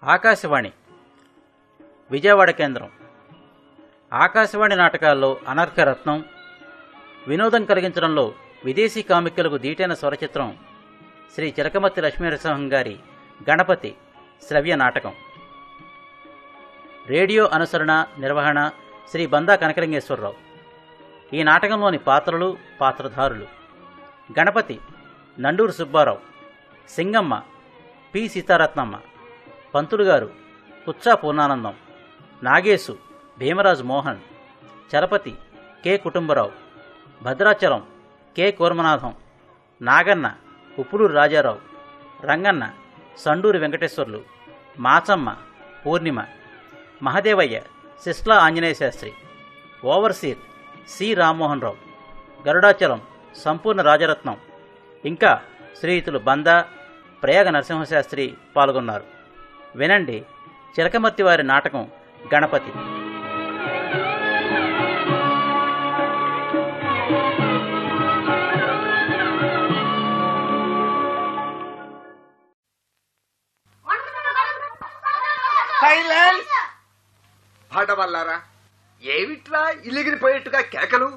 ఆకాశవాణి విజయవాడ కేంద్రం ఆకాశవాణి నాటకాల్లో అనర్ఘరత్నం వినోదం కలిగించడంలో విదేశీ కామిక్కులకు దీటైన స్వరచిత్రం శ్రీ చిలకమర్తి లక్ష్మీనరసింహం గారి గణపతి శ్రవ్య నాటకం రేడియో అనుసరణ నిర్వహణ శ్రీ బందా కనకలింగేశ్వరరావు ఈ నాటకంలోని పాత్రలు పాత్రధారులు గణపతి నండూరు సుబ్బారావు సింగమ్మ పి సీతారత్నమ్మ పంతులు గారు Kuchcha Poornanandam Nagesu Bheemaraju Mohan Chalapathi K Kutumbarao Bhadrachalam K Kurmanatham Naganna Uppuluru Rajarao Ranganna Sanduri Venkateswarlu Machamma Purnima Mahadevaiah Sisla Anjaneya Sastry overseer C Rammohan Rao Garudachalam Sampoorna Rajaratnam ఇంకా శ్రీయుతులు బందా ప్రయాగ నరసింహశాస్త్రి పాల్గొన్నారు వినండి చిలకమర్తి వారి నాటకం గణపతి సైలెన్స్ పాడవల్లారా ఏమిట్రా ఇలిగిరిపోయేట్టుగా కేకలు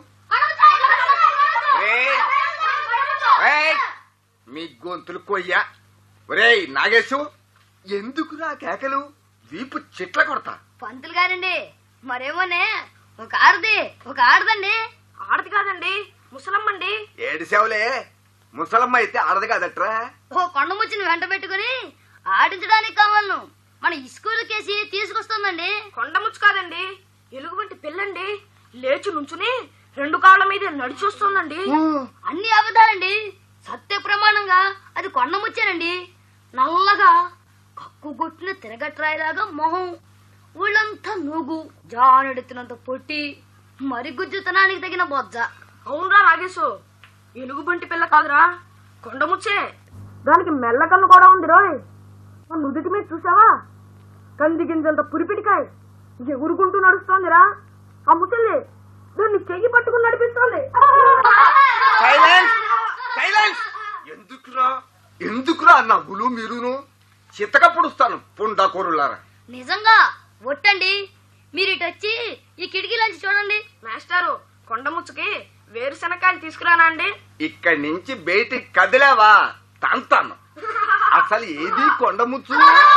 ఏయ్, ఏయ్, మీ గొంతులు కొయ్యా ఒరేయ్ నాగేశు ఎందుకురా కేకలు వీపు చిట్ల కొడతా పంతులు గారండి మరేమోనే ఒక ఆడది ఒక ఆడదండి ఆడది కాదండి ముసలమ్మండి ఏడిసేవలే ముసలమ్మ అయితే ఆడదు కాదట్రా ఓ కొండ ముచ్చిని వెంట పెట్టుకుని ఆడించడానికి కావాలను మన ఇస్కూల్ కేసి తీసుకొస్తుందండి కొండముచ్చు కాదండి ఎలుగుబంటి పిల్లండి లేచి నుంచుని రెండు కాళ్ళ మీద నడిచి వస్తుందండి అన్ని అబద్ధాలండి సత్య ప్రమాణంగా అది కొండ ముచ్చానండి నల్లగా కక్కుగొట్టిన తిరగట్రాయిలాగా మొహం ఊళ్ళంతా నూగు జానెడుతున్నంత పొట్టి మరి గుజ్జుతనానికి తగిన బొజ్జ అవునరా నాగేశు ఎలుగుబంటి పిల్ల కాదురా కొండముచ్చే దానికి మెల్లకన్ను కూడా ఉంది రోయ్ ఆ నుదుటి మీద చూసావా కంది గింజంత పురిపిటికాయ ఎగురుకుంటూ నడుస్తోందిరా ఆ ముసలి దాన్ని చెయ్యి పట్టుకుని నడిపిస్తోంది సైలెన్స్ సైలెన్స్ ఎందుకురా ఎందుకురా నవ్వులు మీరును చిత్తక పొడుస్తాను పుండాకోరులారా నిజంగా ఒట్టండి మీరు ఇటు వచ్చి ఈ కిటికీలోంచి చూడండి మాస్టారు కొండముచ్చుకి వేరుశనకాయలు తీసుకురానా అండి ఇక్కడి నుంచి బయటికి కదిలేవా తంతాను అసలు ఏది కొండముచ్చు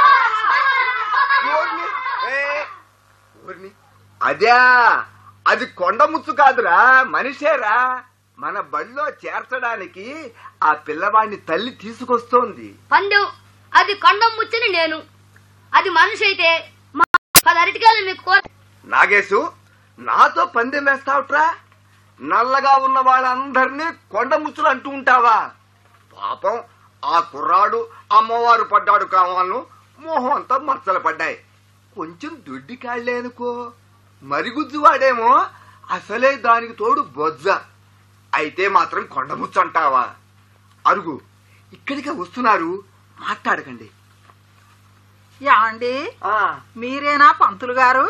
ఓర్ని, ఏ, ఓర్ని. అదే అది కొండముచ్చు కాదురా మనిషేరా మన బడిలో చేర్చడానికి ఆ పిల్లవాడిని తల్లి తీసుకొస్తోంది పండు అది కొండం ముచ్చని నేను అది మనిషి అయితే మా పది అరటికాయలు మీకు కోర నాగేశు నాతో పందెం వేస్తావుట్రా నల్లగా ఉన్న వాళ్ళందరినీ కొండముచ్చులు అంటూ ఉంటావా పాపం ఆ కుర్రాడు అమ్మవారు పడ్డాడు కావాలను మొహం అంతా మచ్చలు పడ్డాయి కొంచెం దొడ్డి కాళ్లే అనుకో మరిగుజ్జు వాడేమో అసలే దానికి తోడు బొజ్జ అయితే మాత్రం కొండముచ్చు అంటావా అరుగు ఇక్కడికే వస్తున్నారు మాట్లాడకండి యాండి ఆ మీరేనా పంతులు గారు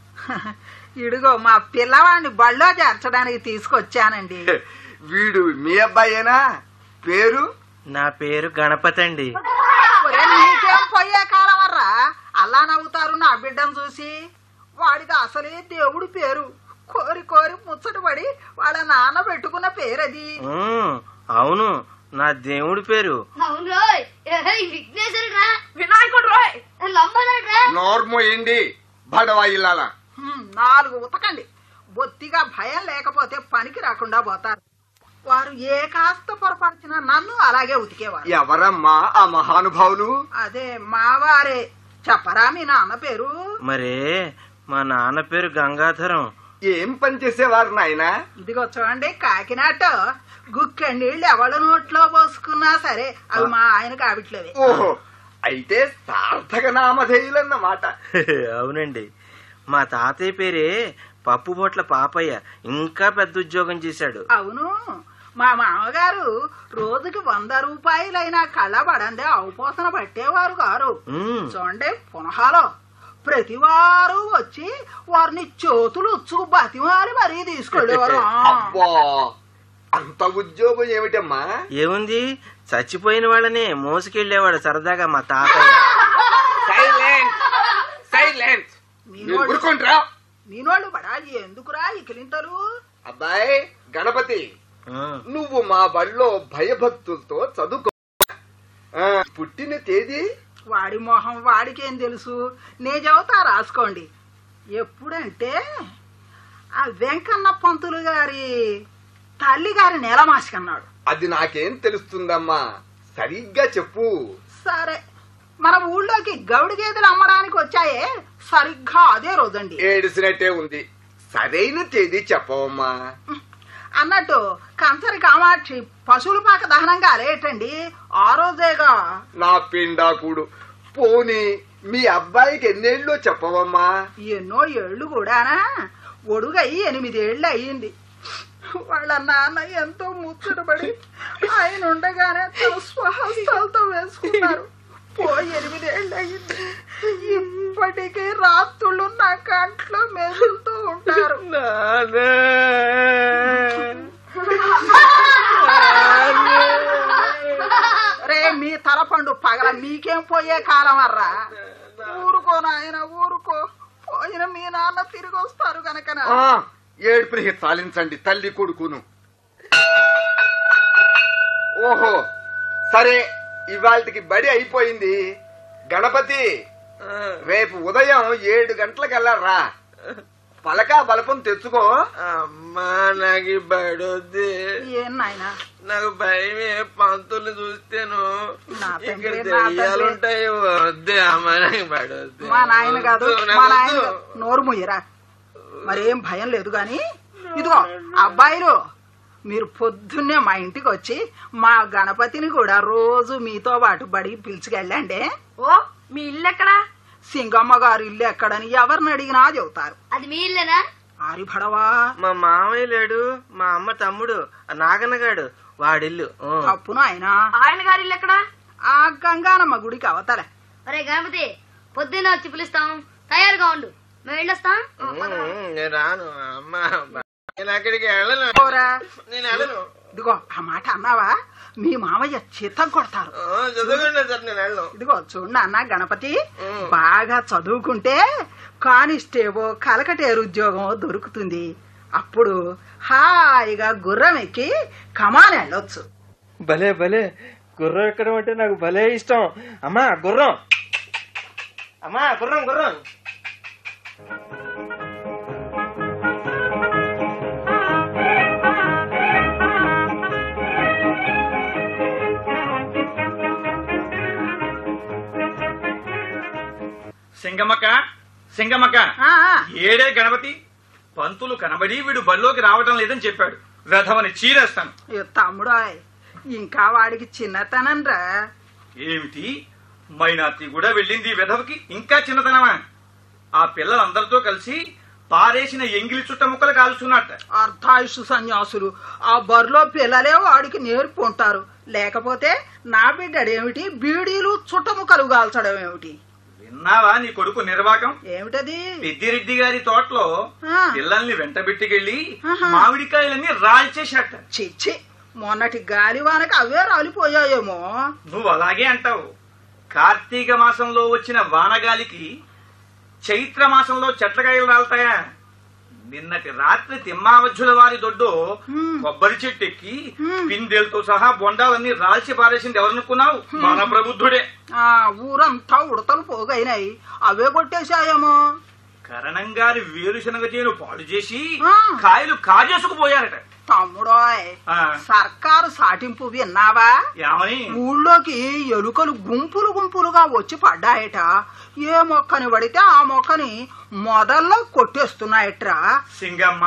ఇడుగో మా పిల్లవాడిని బళ్ళో చేర్చడానికి తీసుకొచ్చానండి వీడు మీ అబ్బాయేనా పేరు నా పేరు గణపతి అండి ఒరే, నీకేం పోయే కాలం వర్రా అలా నవ్వుతారు నా బిడ్డను చూసి వాడికి అసలే దేవుడి పేరు కోరి కోరి ముచ్చటపడి వాళ్ళ నాన్న పెట్టుకున్న పేరది ఉమ్, అవును నా దేవుడి పేరు అవును రోయ్ విఘ్నేశ్వరుడు రా వినాయకుడు రోయ్ లంబనాడు రా నోర్మోయింది బడవా ఇల్లాల హ్మ్, నాలుగు ఉతకండి బొత్తిగా భయం లేకపోతే పనికి రాకుండా పోతారు వారు ఏ కాస్త పొరపరిచినా నన్ను అలాగే ఉతికేవారు ఎవరమ్మా ఆ మహానుభావులు అదే మావారే చెప్పరా మీ నాన్న పేరు మరే మా నాన్న పేరు గంగాధరం ఏం పని చేసేవారు నాయనా ఇదిగో చూడండి కాకినాట గుక్కె నీళ్ళు ఎవళ్ళ నోట్లో పోసుకున్నా సరే అవి మా ఆయన కాబట్లేవే ఓహో అయితే సార్థక నామధేయులన్నమాట అవునండి మా తాతయ్య పేరే పప్పు బొట్ల పాపయ్య ఇంకా పెద్ద ఉద్యోగం చేశాడు అవును మా మామగారు రోజుకి వంద రూపాయలైనా కళ్ళబడందే అవపోసన పట్టేవారు గారు ఉమ్, చూడండి పునహాలో ప్రతి వారు వచ్చి వారిని చేతులు ఉచ్చుకు బతిమాలి మరీ తీసుకెళ్ళేవారు అబ్బా అంత ఉద్యోగం ఏమిటమ్మా ఏముంది చచ్చిపోయిన వాళ్ళనే మోసుకెళ్లేవాడు సరదాగా మా తాతయ్య సైలెంట్ సైలెన్స్ మీనోళ్ళు ఊరుకోండిరా మీనోళ్ళు బడా ఎందుకురా ఇకిలింతలు అబ్బాయి గణపతి ఆ, నువ్వు మా బడిలో భయభక్తులతో చదువుకో ఆ, పుట్టిన తేదీ వాడి మొహం వాడికేం తెలుసు నే చెబుతా రాసుకోండి ఎప్పుడంటే ఆ వెంకన్న పంతులు గారి తల్లి గారి నేలమాసికన్నాడు అది నాకేం తెలుస్తుందమ్మా సరిగ్గా చెప్పు సరే మన ఊళ్ళోకి గౌడి గేదెలు అమ్మడానికి వచ్చాయే సరిగ్గా అదే రోజండి ఏడిసినట్టే ఉంది సరైన తేదీ చెప్పవమ్మా అన్నట్టు కంచరి కామాక్షి పశువుల పాక దహనం కాలేటండి ఆ రోజేగా నా పిండాకుడు పోనీ మీ అబ్బాయికి ఎన్నేళ్ళో చెప్పవమ్మా ఎన్నో ఏళ్ళు కూడానా ఒడుగయి ఎనిమిదేళ్లు అయ్యింది వాళ్ళ నాన్న ఎంతో ముచ్చటపడి ఆయన ఉండగానే తన స్వహస్తాలతో వేసుకున్నారు పోయి ఎనిమిదేళ్ళు అయ్యింది ఇప్పటికీ రాత్రులు నా కంట్లో మెదులుతూ ఉంటారు నాన్న. రే మీ తలపండు పగల మీకేం పోయే కాలం అర్రా ఊరుకో నాయన ఊరుకో పోయిన మీ నాన్న తిరిగి వస్తారు గనకన ఆ, ఏడుపుని చాలించండి తల్లి కొడుకును ఓహో సరే ఇవాళకి బడి అయిపోయింది గణపతి ఆ, రేపు ఉదయం ఏడు గంటలకల్లా రా పలకా బలపం తెచ్చుకో అమ్మా నాకు ఈ బడొద్ది ఏం నాయనా నాకు భయమే పంతులు చూస్తేను నా ఇక్కడ తండ్రి, నా తండ్రి. దెయ్యాలుంటాయి వద్దే అమ్మ నాకు బడొద్ది మా నాయన కాదు వద్దు, మా నాకు నాయన వద్దు. కాదు. నోరు ముయ్యరా మరేం భయం లేదు గాని ఇదిగో అబ్బాయిలు మీరు పొద్దున్నే మా ఇంటికి వచ్చి మా గణపతిని కూడా రోజు మీతో పాటు బడికి పిలుచుకెళ్ళండి ఓ మీ ఇల్లు ఎక్కడా సింగమ్మ గారు ఇల్లు ఎక్కడని ఎవరిని అడిగినా చెబుతారు అది మీ ఇల్లేనా ఆరిభడవా మా మామయ్య లేడు మా అమ్మ తమ్ముడు ఆ నాగన్నగాడు వాడిల్లు ఆ. తప్పును ఆయన ఆయన గారి ఇల్లు ఎక్కడా ఆ గంగానమ్మ గుడికి అవతలే ఒరే గణపతి పొద్దున్న వచ్చి పిలుస్తాం తయారుగా ఉండు మేము వెళ్ళొస్తాం ఉమ్, నేను రాను అమ్మ నేను అక్కడికి వెళ్ళను పోరా. నేను వెళ్ళను ఇదిగో ఆ మాట అన్నావా మీ మామయ్య చిత్తం కొడతారు ఆ, చదువుకోండి సార్ నేను వెళ్ళను ఇదిగో చూడు అన్న గణపతి ఉం. బాగా చదువుకుంటే కానిస్టేబో కలకటేరు ఉద్యోగం దొరుకుతుంది అప్పుడు హాయిగా గుర్రం ఎక్కి కమాన్ వెళ్ళొచ్చు భలే భలే గుర్రం ఎక్కడం అంటే నాకు భలే ఇష్టం అమ్మా గుర్రం అమ్మా గుర్రం గుర్రం సింగమక్క సింగమక్క ఆ, ఆ, ఏడే గణపతి పంతులు కనబడి వీడు బరిలోకి రావటం లేదని చెప్పాడు రథమని చీరేస్తాను ఏ తమ్ముడాయ్ ఇంకా వాడికి చిన్నతనం రా ఏమిటి మైనార్తి కూడా వెళ్ళింది ఈ వెధవకి ఇంకా చిన్నతనమా ఆ పిల్లలందరితో కలిసి పారేసిన ఎంగిలి చుట్ట ముక్కలు కాల్చున్నట్ట అర్ధాయుషు సన్యాసులు ఆ బరిలో పిల్లలే వాడికి నేర్పుకుంటారు లేకపోతే నా బిడ్డడేమిటి బీడీలు చుట్టముక్కలు కాల్చడం ఏమిటి విన్నావా నీ కొడుకు నిర్వాకం ఏమిటది పెద్దిరెడ్డి గారి తోటలో ఆ. పిల్లల్ని వెంటబెట్టుకెళ్లి ఆహా. మామిడికాయలన్నీ రాల్చేశాట చిచ్చి మొన్నటి గాలివానకి అవే రాలిపోయాయేమో నువ్వు అలాగే అంటావు కార్తీక మాసంలో వచ్చిన వానగాలికి చైత్ర మాసంలో చెట్లకాయలు రాలతాయా నిన్నటి రాత్రి తిమ్మావజ్జుల వారి దొడ్డు హ్మ్. కొబ్బరి చెట్టు ఎక్కి హ్మ్. పిందెలతో సహా బొండాలన్నీ రాల్చి పారేసింది ఎవరనుకున్నావు మన ప్రబుద్ధుడే ఆ ఊరంతా ఉడతలు పోగైనాయి అవే కొట్టేశాయేమో కరణం గారి వేరుశనగ చేను పాడు చేసి ఆ. కాయలు కాజేసుకుపోయారట తమ్ముడోయ్ ఆ, సర్కారు సాటింపు విన్నావా ఏమని ఊళ్ళోకి ఎలుకలు గుంపులు గుంపులుగా వచ్చి పడ్డాయట ఏ మొక్కని పడితే ఆ మొక్కని మొదల్లో కొట్టేస్తున్నాయట్రా సింగమ్మ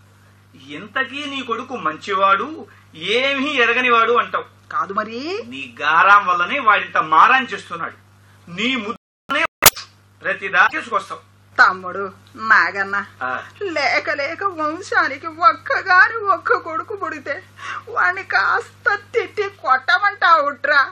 ఇంతకీ నీ కొడుకు మంచివాడు ఏమీ ఎరగనివాడు అంటావు కాదు మరి నీ గారాం వల్లనే వాడింత మారాన్ చేస్తున్నాడు నీ ముద్దనే ప్రతిదా చేసుకొస్తావు తమ్ముడు నాగన్న ఆ, లేక లేక వంశానికి ఒక్కగాని ఒక్క కొడుకు పుడితే వాణ్ణి కాస్త తిట్టి కొట్టమంటావుట్రా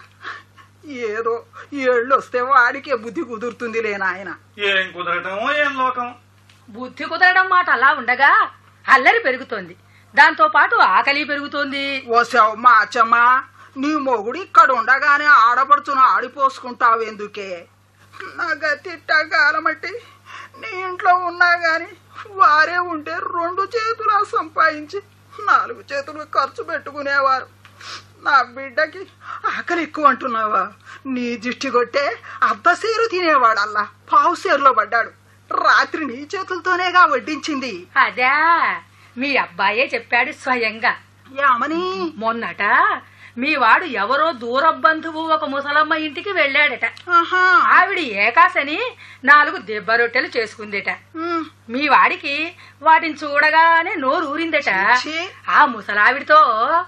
ఏదో ఏళ్ళు వస్తే వాడికే బుద్ధి కుదురుతుంది లేనాయన ఏం కుదరటమో ఏం లోకం బుద్ధి కుదరడం మాట అలా ఉండగా అల్లరి పెరుగుతోంది దాంతో పాటు ఆకలి పెరుగుతోంది ఓసావు మాచమ్మా నీ మొగుడు ఇక్కడ ఉండగానే ఆడపడుచును ఆడిపోసుకుంటావెందుకే నా గతి గాలమట్టి నీ ఇంట్లో ఉన్నా గాని వారే ఉంటే రెండు చేతులా సంపాదించి నాలుగు చేతులు ఖర్చు పెట్టుకునేవారు నా బిడ్డకి ఆకలి ఎక్కువ అంటున్నావా నీ దిష్టి కొట్టే అర్ధ సేరు తినేవాడల్లా పావు సేరులో పడ్డాడు రాత్రి నీ చేతులతోనేగా వడ్డించింది అదా మీ అబ్బాయే చెప్పాడు స్వయంగా యామని మొన్నట మీ వాడు ఎవరో దూర బంధువు ఒక ముసలమ్మ ఇంటికి వెళ్ళాడట ఆహా ఆవిడ ఏకాశని నాలుగు దెబ్బ రొట్టెలు చేసుకుందిట ఉమ్, మీ వాడికి వాటిని చూడగానే నోరు ఊరిందట ఛీ. ఆ ముసలావిడితో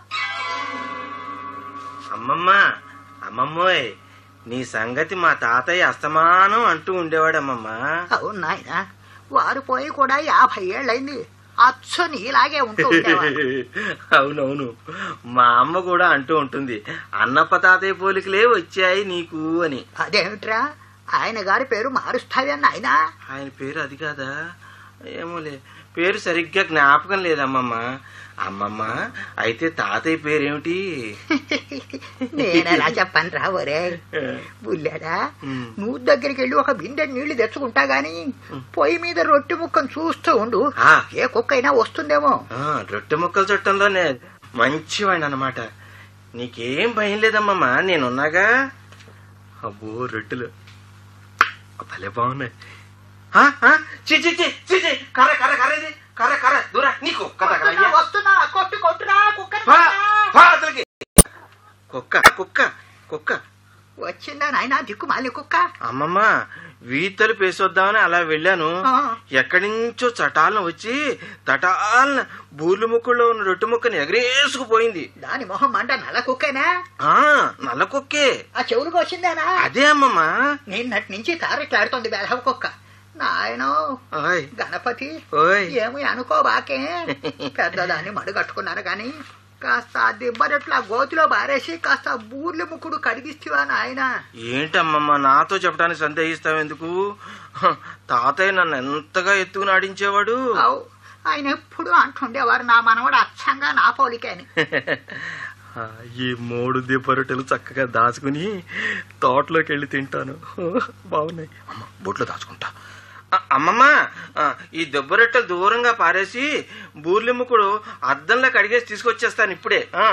అమ్మమ్మ అమ్మమ్మోయ్ నీ సంగతి మా తాతయ్య అస్తమానం అంటూ ఉండేవాడమ్మమ్మ అవును నాయన వారు పోయి కూడా యాభై ఏళ్ళైంది అచ్చు నీలాగే ఉంటూ ఉండేవాడు. అవునవును మా అమ్మ కూడా అంటూ ఉంటుంది అన్నప్ప తాతయ్య పోలికలే వచ్చాయి నీకు అని అదేమిట్రా ఆయన గారి పేరు మారుస్తావే నాయన ఆయన పేరు అది కాదా ఏమోలే పేరు సరిగ్గా జ్ఞాపకం లేదమ్మమ్మ అమ్మమ్మ అయితే తాతయ్య పేరేమిటి నేనెలా చెప్పను రా ఒరే బుల్లాడా ఉమ్. నువ్వు దగ్గరికి వెళ్ళి ఒక బిందె నీళ్లు తెచ్చుకుంటా గాని పొయ్యి మీద రొట్టె ముక్కను చూస్తూ ఉండు ఆ. ఏ కుక్క అయినా వస్తుందేమో ఆ, రొట్టె ముక్కలు చుట్టంలోనే మంచివాడిని అనమాట నీకేం భయం లేదమ్మమ్మ నేనున్నాగా అబ్బో రొట్టెలు భలే బాగున్నాయి ఆ, ఆ, చి చి చి చి చి, కర్ర కర్ర కర్ర ఇది కర్ర కర్ర దూరా నీకు కర్ర కర్ర అయ్యా. వస్తున్నా కొట్టు కొట్టురా కుక్క పా, పా అవతలికి. కుక్క కుక్క కుక్క వచ్చిందా నాయన దిక్కుమాలి కుక్క అమ్మమ్మ వీతలు పేసొద్దామని అలా వెళ్ళాను ఆ. ఎక్కడి నుంచో చటాలను వచ్చి తటాలన బూర్లు ముక్కుల్లో ఉన్న రొట్టె ముక్కని ఎగరేసుకుపోయింది దాని మొహం మంట నల్ల కుక్కేనా ఆ నల్ల కుక్కే ఆ చెవులకు వచ్చిందేనా అదే అమ్మమ్మ నిన్నటి నుంచి తారెట్లాడుతోంది బెలహ కుక్క నాయనో ఓయ్ గణపతి ఓయ్ ఏమి అనుకోబాకే పెద్దదాన్ని మడుగట్టుకున్నాను గాని కాస్త ఆ దిబ్బరట్లా గోతిలో బారేసి కాస్త బూర్లు ముక్కుడు కడిగిస్తావా నాయన ఏంటమ్మమ్మ నాతో చెప్పడానికి సందేహిస్తావెందుకు హ, తాతయ్య నన్ను ఎంతగా ఎత్తుకుని ఆడించేవాడు అవు ఆయన ఎప్పుడు అంటుండేవారు నా మనవడు అచ్చంగా నా పోలికేని ఆ, ఈ మూడు దీపరొట్టెలు చక్కగా దాచుకుని తోటలోకి వెళ్ళి తింటాను బాగున్నాయి అమ్మ బొట్లో దాచుకుంటా ఆ, అమ్మమ్మ ఆ, ఈ దెబ్బరొట్టెలు దూరంగా పారేసి బూర్లిముకుడు అద్దంలో కడిగేసి తీసుకొచ్చేస్తాను ఇప్పుడే ఆ.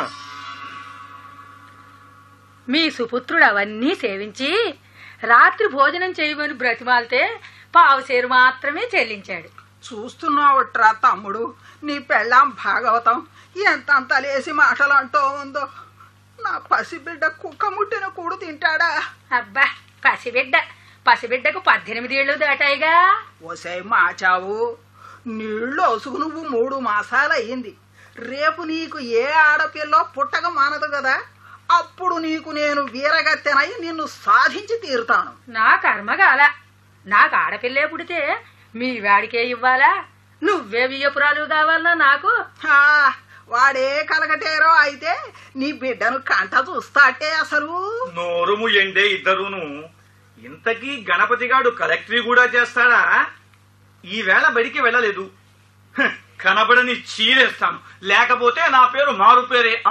మీ సుపుత్రుడు అవన్నీ సేవించి రాత్రి భోజనం చేయమని బ్రతిమాలితే పావుసేరు మాత్రమే చెల్లించాడు చూస్తున్నావుట్రా తమ్ముడు నీ పెళ్ళాం భాగవతం ఎంత అంత లేసి మాటలు అంటూ ఉందో నా పసిబిడ్డ కుక్క ముట్టిన కూడు తింటాడా అబ్బా పసిబిడ్డ పసిబిడ్డకు పద్దెనిమిది ఏళ్ళు దాటాయిగా ఓసే మాచావు నీళ్ళు ఒసుగు నువ్వు మూడు మాసాలయ్యింది రేపు నీకు ఏ ఆడపిల్లో పుట్టక మానదు కదా అప్పుడు నీకు నేను వీరగత్తెనై నిన్ను సాధించి తీరుతాను నా కర్మగాల నాకు ఆడపిల్లే పుడితే మీ వాడికే ఇవ్వాలా నువ్వే బియ్యపురాలు కావాలన్నా నాకు హా, వాడే కలగటేరో అయితే నీ బిడ్డను కంట చూస్తాటే అసలు నోరుము ఎండే ఇద్దరును ఇంతకీ గణపతిగాడు కలెక్టరీ కూడా చేస్తాడా ఈవేళ బడికి వెళ్ళలేదు హ, కనబడని చీరేస్తాను లేకపోతే నా పేరు మారు పేరే ఆ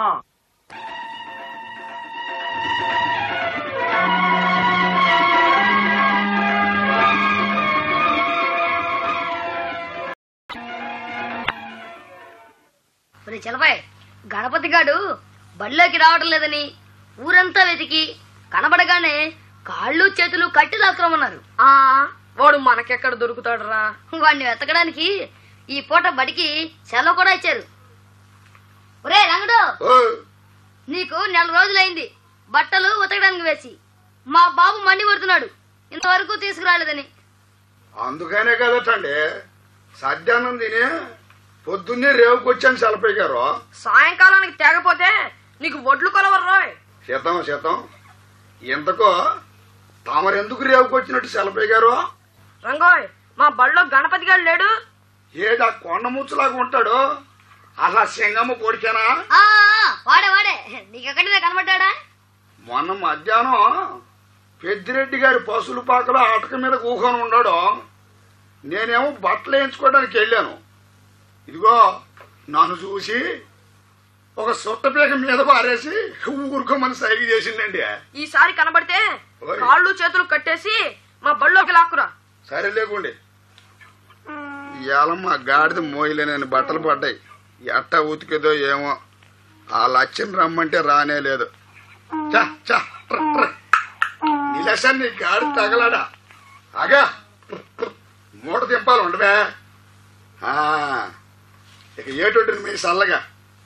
ఒరే చలపాయ్ గణపతి గాడు బడిలోకి రావడం లేదని ఊరంతా వెతికి కనబడగానే కాళ్ళు చేతులు కట్టి లాక్రమన్నారు ఆ వాడు మనకెక్కడ దొరుకుతాడురా వాడిని వెతకడానికి ఈ పూట బడికి సెలవు కూడా ఇచ్చారు ఒరే రంగడు నీకు నెల రోజులైంది బట్టలు ఉతకడానికి వేసి మా బాబు మండి కొడుతున్నాడు ఇంతవరకు తీసుకురాలేదని అందుకనే కదటండి సద్యానం తిని పొద్దున్నే రేవుకొచ్చాను సెలపై గారు సాయంకాలానికి తేగపోతే నీకు వడ్లు కొలవర్రాయ్ శతం శతం ఇంతకో తమరెందుకు రేవుకొచ్చినట్టు సెలపై గారు రంగోయ్ మా బడిలో గణపతి గారు లేడు ఏదా కొండ ముచ్చులాగా ఉంటాడు అలా సింగమ్మ కొడికేనా ఆ ఆ, వాడే వాడే నీకెక్కడిదే కనబడ్డా మొన్న మధ్యాహ్నం పెద్దిరెడ్డి గారి పసులు పాకలో ఆటక మీద కూకొని ఉన్నాడు నేనేమో బట్టలు వేయించుకోవడానికి వెళ్ళాను ఇదిగో నన్ను చూసి ఒక సుట్టపీక మీద పారేసి ఊరుకోమని సైగ చేసిందండి ఈసారి కనబడితే ఓయ్. కాళ్ళు చేతులు కట్టేసి మా బళ్ళోకి లాక్కురా సరే లేకుండి ఇవాళ మా గాడిద మోయలేనని బట్టలు పడ్డాయి ఎట్టా ఉతికేదో ఏమో ఆ లక్ష్యం రమ్మంటే రానే లేదు చా చా ట్ర, ట్ర. నీ లక్ష్యం నీ గాడి తగలాడా అగా ట్ర, ట్ర. మూట దింపాలి ఉండవే ఆ, ఇక ఏటొడ్డుని మీ చల్లగా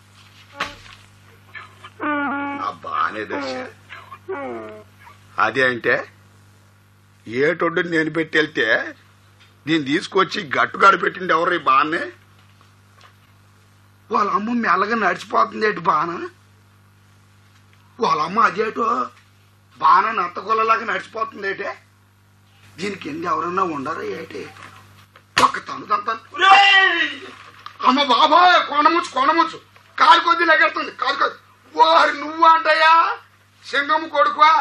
నా బానే దశ అదే అంటే ఏటొడ్డుని నేను పెట్టి వెళ్తే దీన్ని తీసుకొచ్చి గట్టుగాడు పెట్టింది ఎవరు ఈ బాన్నే వాళ్ళ అమ్మ మెల్లగా నడిచిపోతుంది ఏంటి బాన వాళ్ళ అమ్మ అదేటో బాన నత్తగొల్లలాగా నడిచిపోతుంది ఏంటే దీనికి కింద ఎవరన్నా ఉండరు ఏంటి ఒక్క తను తను తను ఉరేయ్! అమ్మ బాబోయ్ కొండముచ్చు కొండముచ్చు కాలు కొద్ది లెగెడుతుంది కాలు కొద్ది ఓరి నువ్వు అంటయ్యా సింగము కొడుకువా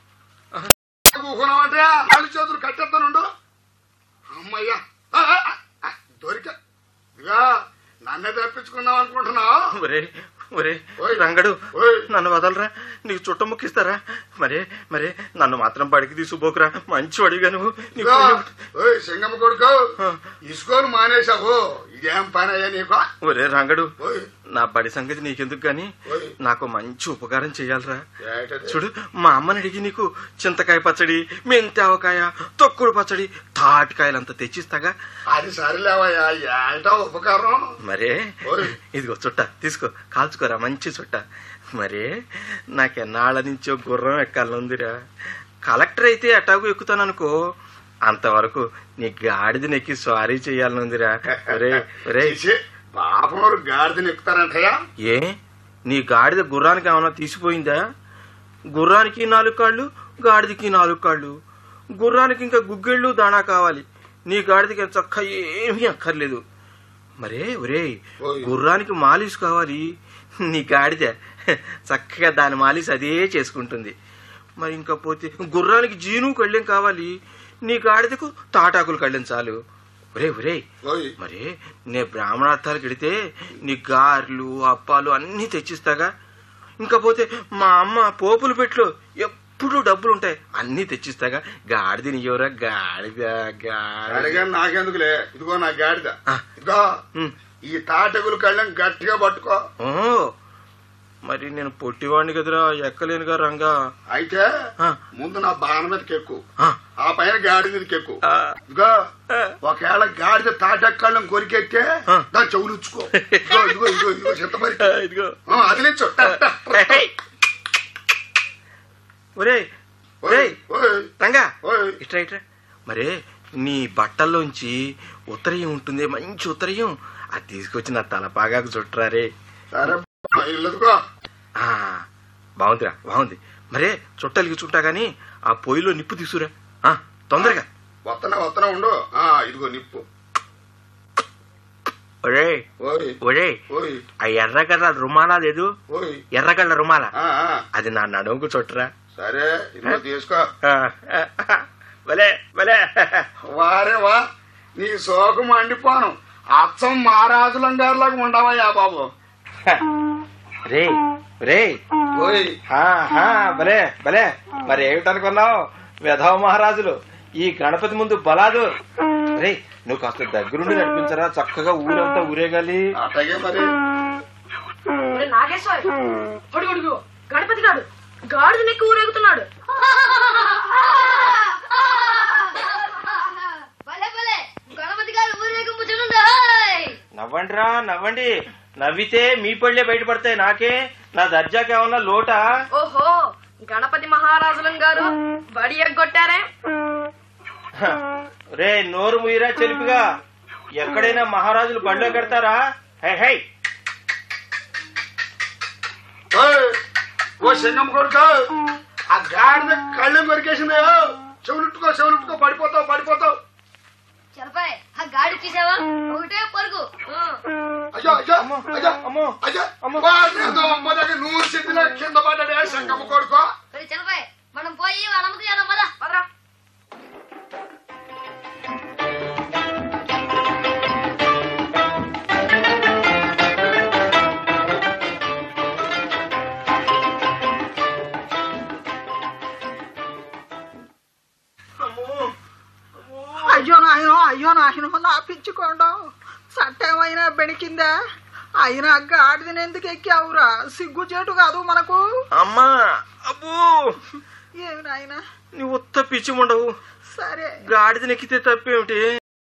ఊకున్నావంటయ్యా కాళ్ళు చేతులు కట్టేస్తానుండు అమ్మయ్యా ఆ, ఆ, ఆ, దొరికా ఇదిగా నన్నే తప్పించుకుందాం అనుకుంటున్నావు ఒరే ఒరే ఓయ్. రంగడు ఓయ్. నన్ను వదలరా నీకు చుట్ట ముక్కిస్తారా మరే మరే నన్ను మాత్రం బడికి తీసుకుపోకురా మంచి అడిగా నువ్వు నీకు ఇదిగో, ఓయ్ సింగమ్మ కొడుకు ఇసుకోను మానేశావు ఇదేం పని అయ్యా నీకు ఒరే రంగడు ఓయ్ నా బడి సంగతి నీకెందుకు గాని ఓయ్. నాకు మంచి ఉపకారం చేయాలరా ఏటది? చూడు మా అమ్మని అడిగి నీకు చింతకాయ పచ్చడి మెంతావకాయ తొక్కుడు పచ్చడి తాటికాయలంతా తెచ్చిస్తాగా అది సరిలేవయ్యా ఏంటో ఉపకారం మరే ఓయ్. ఇదిగో చుట్ట తీసుకో కాల్చుకోరా మంచి చుట్ట మరే నాకెన్నాళ్ళ నుంచో గుర్రం ఎక్కాలనుందిరా కలెక్టర్ అయితే ఎటాకు ఎక్కుతాననుకో అంతవరకు నీ గాడిదని ఎక్కి సారీ చేయాలనుందిరా ఒరే ఒరే తీసి, పాపనోరు గాడిదని ఎక్కుతారంటయ్యా ఏ నీ గాడిద గుర్రానికి ఏమైనా తీసిపోయిందా గుర్రానికి నాలుగు కాళ్ళు గాడిదకి నాలుగు కాళ్ళు గుర్రానికి ఇంకా గుగ్గిళ్ళు దాణా కావాలి నీ గాడిదకి చక్క ఏమీ అక్కర్లేదు మరే ఒరే ఓయ్. గుర్రానికి మాలిష్ కావాలి నీ గాడిద చక్కగా దాని మాలిష్ అదే చేసుకుంటుంది మరి ఇంకా పోతే గుర్రానికి జీను కళ్ళెం కావాలి నీ గాడిదకు తాటాకులు కళ్ళెం చాలు ఒరే ఒరే ఓయ్ మరి నే బ్రాహ్మణార్థాలకు వెడితే నీ గారెలు అప్పాలు అన్నీ తెచ్చిస్తాగా ఇంకా పోతే మా అమ్మ పోపులు పెట్లు ఎప్పుడు డబ్బులు ఉంటాయి అన్నీ తెచ్చిస్తాగా గాడిద నీయోరా గాడిద గాడిద అడిగా నాకెందుకులే ఇదిగో నా గాడిద ఆ. ఇదిగో ఉమ్. ఈ తాటగులు కళ్ళం గట్టిగా పట్టుకో ఓ మరి నేను పొట్టివాడిని కదరా ఎక్కలేనుగా రంగా అయితే ఆ. ముందు నా బాణ మీదకి ఎక్కు ఆ, ఆ పైన గాడి మీదకి ఎక్కు ఆ, ఇదిగో ఆ. ఒకవేళ గాడిద తాటక్కళ్ళం కొరికెత్తే ఆ. దాని చెవులుచ్చుకో ఇదిగో ఇదిగో ఇదిగో ఇదిగో చింతమరి ఆ, ఇదిగో అదిలించు హే. ఒరేయ్ ఒరేయ్ రంగా ఓయ్ ఇట్రా ఇట్రా మరే నీ బట్టల్లోంచి ఉత్తరయం ఉంటుంది మంచి ఉత్తరయం అది తీసుకొచ్చి నా తలపాగాకు చుట్టరారే సరే ఇల్లుకో ఆ, బాగుందిరా బాగుంది మరే చుట్టాలకి చుట్టా గాని ఆ పొయ్యిలో నిప్పు తీసుకురా ఆ, తొందరగా వత్తన వత్తన ఉండు ఆ ఇదిగో నిప్పు ఒరే ఓయ్ ఒరే ఓయ్ ఆ ఎర్రగడ్డ రుమాలా లేదు ఓయ్ ఎర్రగడ్డ రుమాలా ఆ, ఆ. అది నా నడుముకు చుట్టరా సరే ఇదిగో తీసుకో ఆ, ఆ, ఆ, భలే భలే వారే వా నీ శోకం అండిపోను అచ్చం మహారాజులం గారిలాగా ఉండవయ్యా బాబు రే రే ఓయ్ హా, హా, భలే భలే మరి ఏమిటనుకున్నావు వెధవ మహారాజులు ఈ గణపతి ముందు బలాదు రే నువ్వు కాస్త దగ్గరుండి నడిపించరా చక్కగా ఊరంతా ఊరేగాలి అట్టగే మరి ఒరే నాగేశ్వరి అడుగు అడుగు గణపతి గాడు గాడిద నెక్కి ఊరేగుతున్నాడు భలే భలే గణపతి గారు ఊరేగింపు చూడండి నవ్వండిరా నవ్వండి నవ్వితే మీ పళ్ళే బయటపడతాయి నాకే నా దర్జాకి ఏమన్నా లోటా ఓహో గణపతి మహారాజులం గారు బడి ఎగ్గొట్టారే హ, రే నోరు ముయిరా చెలిపిగా ఎక్కడైనా మహారాజులు బండ్లో పెడతారా హై హై ఓయ్, ఓ సింగం కొడుకు ఆ గాడిద కళ్ళెం కొరికేసింది చెవులుట్టుకో చెవులుట్టుకో పడిపోతావు పడిపోతావు చలపాయ్ ఆ గాడి చూసావా ఒకటే పరుగు ఆ. అయ్యో అయ్యో అమ్మో, అయ్యో అమ్మో, అయ్యో అమ్మో. వాడినేదో అమ్మ దగ్గర నూరు సిద్ధిలో కింద పడ్డాడే శంకమ్మ కొడుకో ఒరే చలపాయ్ మనం పోయి వాళ్ళ అమ్మకి చేద్దాం పద పదరా అమ్మో పిచ్చికొండం చట్టేమైనా బెణికిందా అయినా గాడిదని ఎందుకు ఎక్కావురా సిగ్గు చేటు కాదు మనకు అమ్మా అబ్బో ఏమి నాయనా నువ్వు ఉత్త పిచ్చి ఉండవు సరే గాడిద నెక్కితే తప్పేమిటి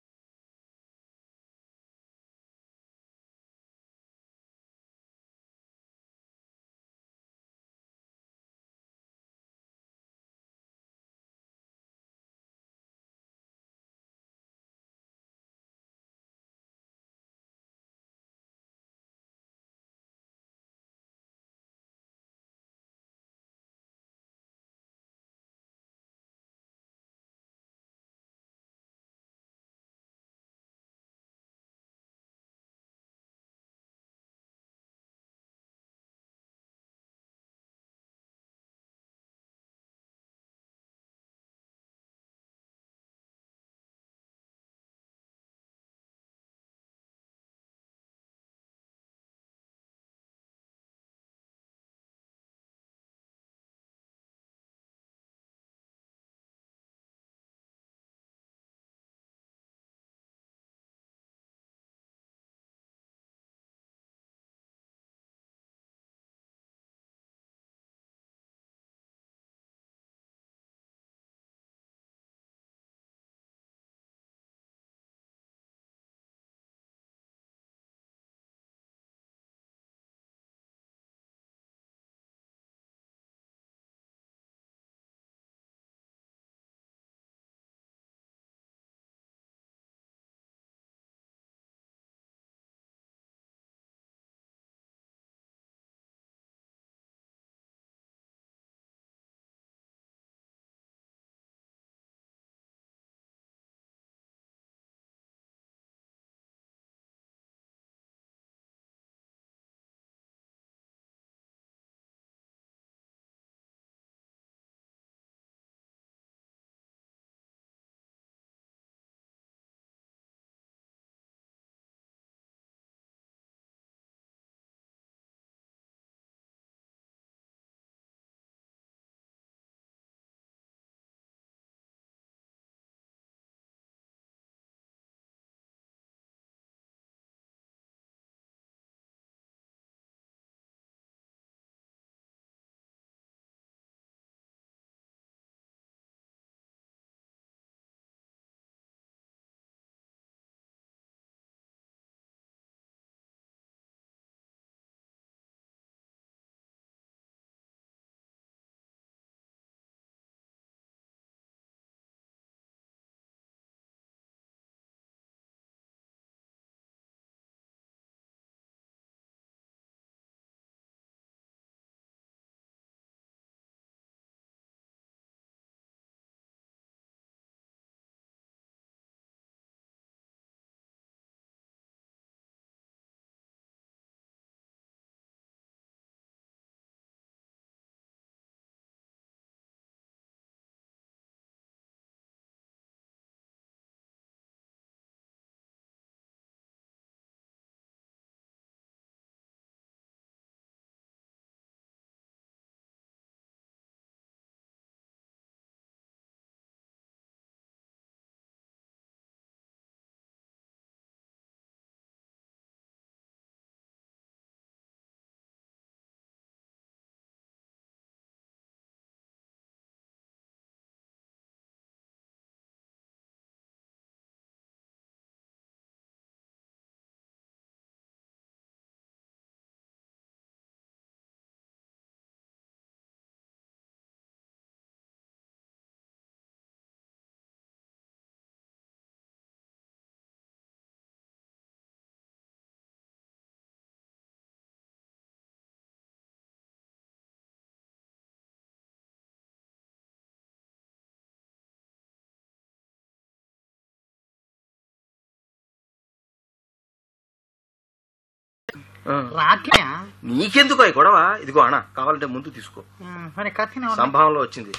ఆ. రాట్లే నీకెందుకు ఈ గొడవ ఇదిగో అన్న కావాలంటే ముందు తీసుకో మరి కత్తిన సంభావంలో వచ్చింది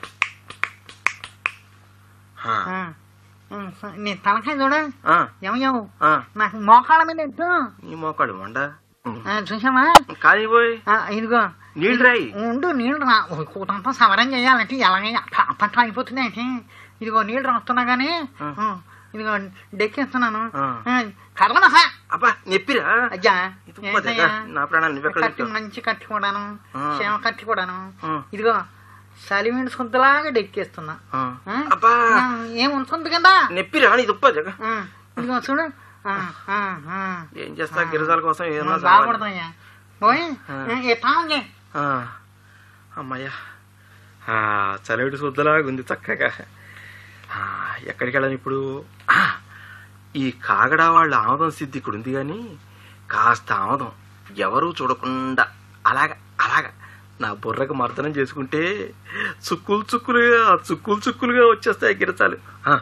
ఆ, నీ తలకాయ చూడ ఆ, ఏమయ్యావు ఆ, నాకు మోకాళ్ళ మీద ఎత్తు నీ మోకాడు మండ ఆ, చూసావా కానీ పోయి ఆ, ఇదిగో నీళ్ళు రాయి ఉండు నీళ్ళు రా ఓ, కూతంతా సమరం చేయాలంటే ఎలాగైనా అప్పట్లో అయిపోతుంది అయితే ఇదిగో నీళ్ళు రాస్తున్నా గానీ ఆ. ఆ, ఇదిగో డెక్కేస్తున్నాను ఆ. ఆ, కదవనా సార్ అబ్బా నెప్పిరా అయ్యా ఇది ఉప్పదే. ఏంటయ్యా? నా ప్రాణాలు నువ్వెక్కడ కత్తి పెట్టావు? మంచి కత్తి కూడాను ఆ. క్షేమ కత్తి కూడాను ఆ. ఇదిగో సలిమిడి సొంతలాగా డెక్కేస్తున్నా ఆ. ఆ? అబ్బా ఆ, ఏం ఉంటుంది కదా నెప్పిరా నీ దుప్ప జగ ఆ, ఇదిగో చూడు ఆ, ఆ, ఆ. ఏం చేస్తా గిరిజాల కోసం ఏమన్నా చదవాలి. బాగుపడతాయ్యా పోయి ఆ. ఎత్తాంగే ఆ, అమ్మయ్యా ఆ, చలివిడి శుద్ధలాగా ఉంది చక్కగా ఆ, ఎక్కడికి వెళ్ళను ఇప్పుడు ఆ, ఈ కాగడ వాళ్ళ ఆమదం సిద్ధి ఇక్కడ ఉంది కానీ కాస్త ఆమదం ఎవరూ చూడకుండా అలాగా అలాగా నా బుర్రకు మర్దనం చేసుకుంటే చుక్కులు చుక్కులుగా చుక్కులు చుక్కులుగా వచ్చేస్తాయి గిరచాలు ఆ,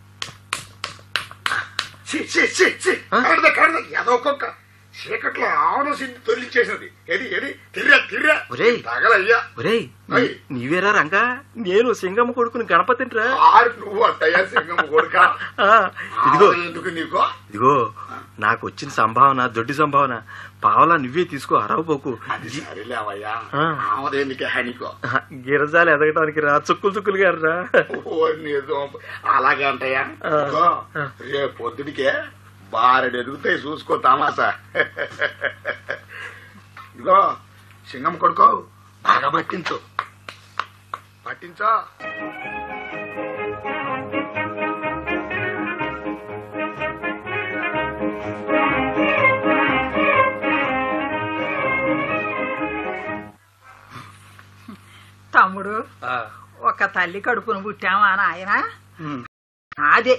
ఛీ, ఛీ, ఛీ, ఛీ. ఆ? కడద, కడద. ఏదో ఒక్కొక్క చీకట్లో ఆవన సిద్ధి తొలిచేసినది ఎది ఎది తిర్రా తిర్రా ఒరేయ్. తగలయ్యా ఒరేయ్ నీ- అయ్. నీవేరా రంగా నేను సింగమ్మ కొడుకుని గణపతింట్రా ఆరు నువ్వు అట్టయ్యా సింగం కొడుక ఆ, ఇదిగో ఎందుకు నీకో ఇదిగో నాకు వచ్చిన సంభావన దొడ్డి సంభావన పావలా నువ్వే తీసుకో అరవబోకు అది సరేలేవయ్యా ఆ. ఆమదేందుకే హనికో ఆహా, గిరజాలు ఎదగటానికి రా చుక్కులు చుక్కులు గారు రా ఓ నీదో అలాగే అంటయ్యా ఆ. ఇదిగో, ఆ. రేపు పొద్దుడికే బారెడు ఎదుగుతాయి చూసుకో తమాసా ఇదిగో సింగం కొడుకో బాగా పట్టించు పట్టించో తమ్ముడు ఆ, ఒక తల్లి కడుపును పుట్టామా నాయన ఉమ్. అదే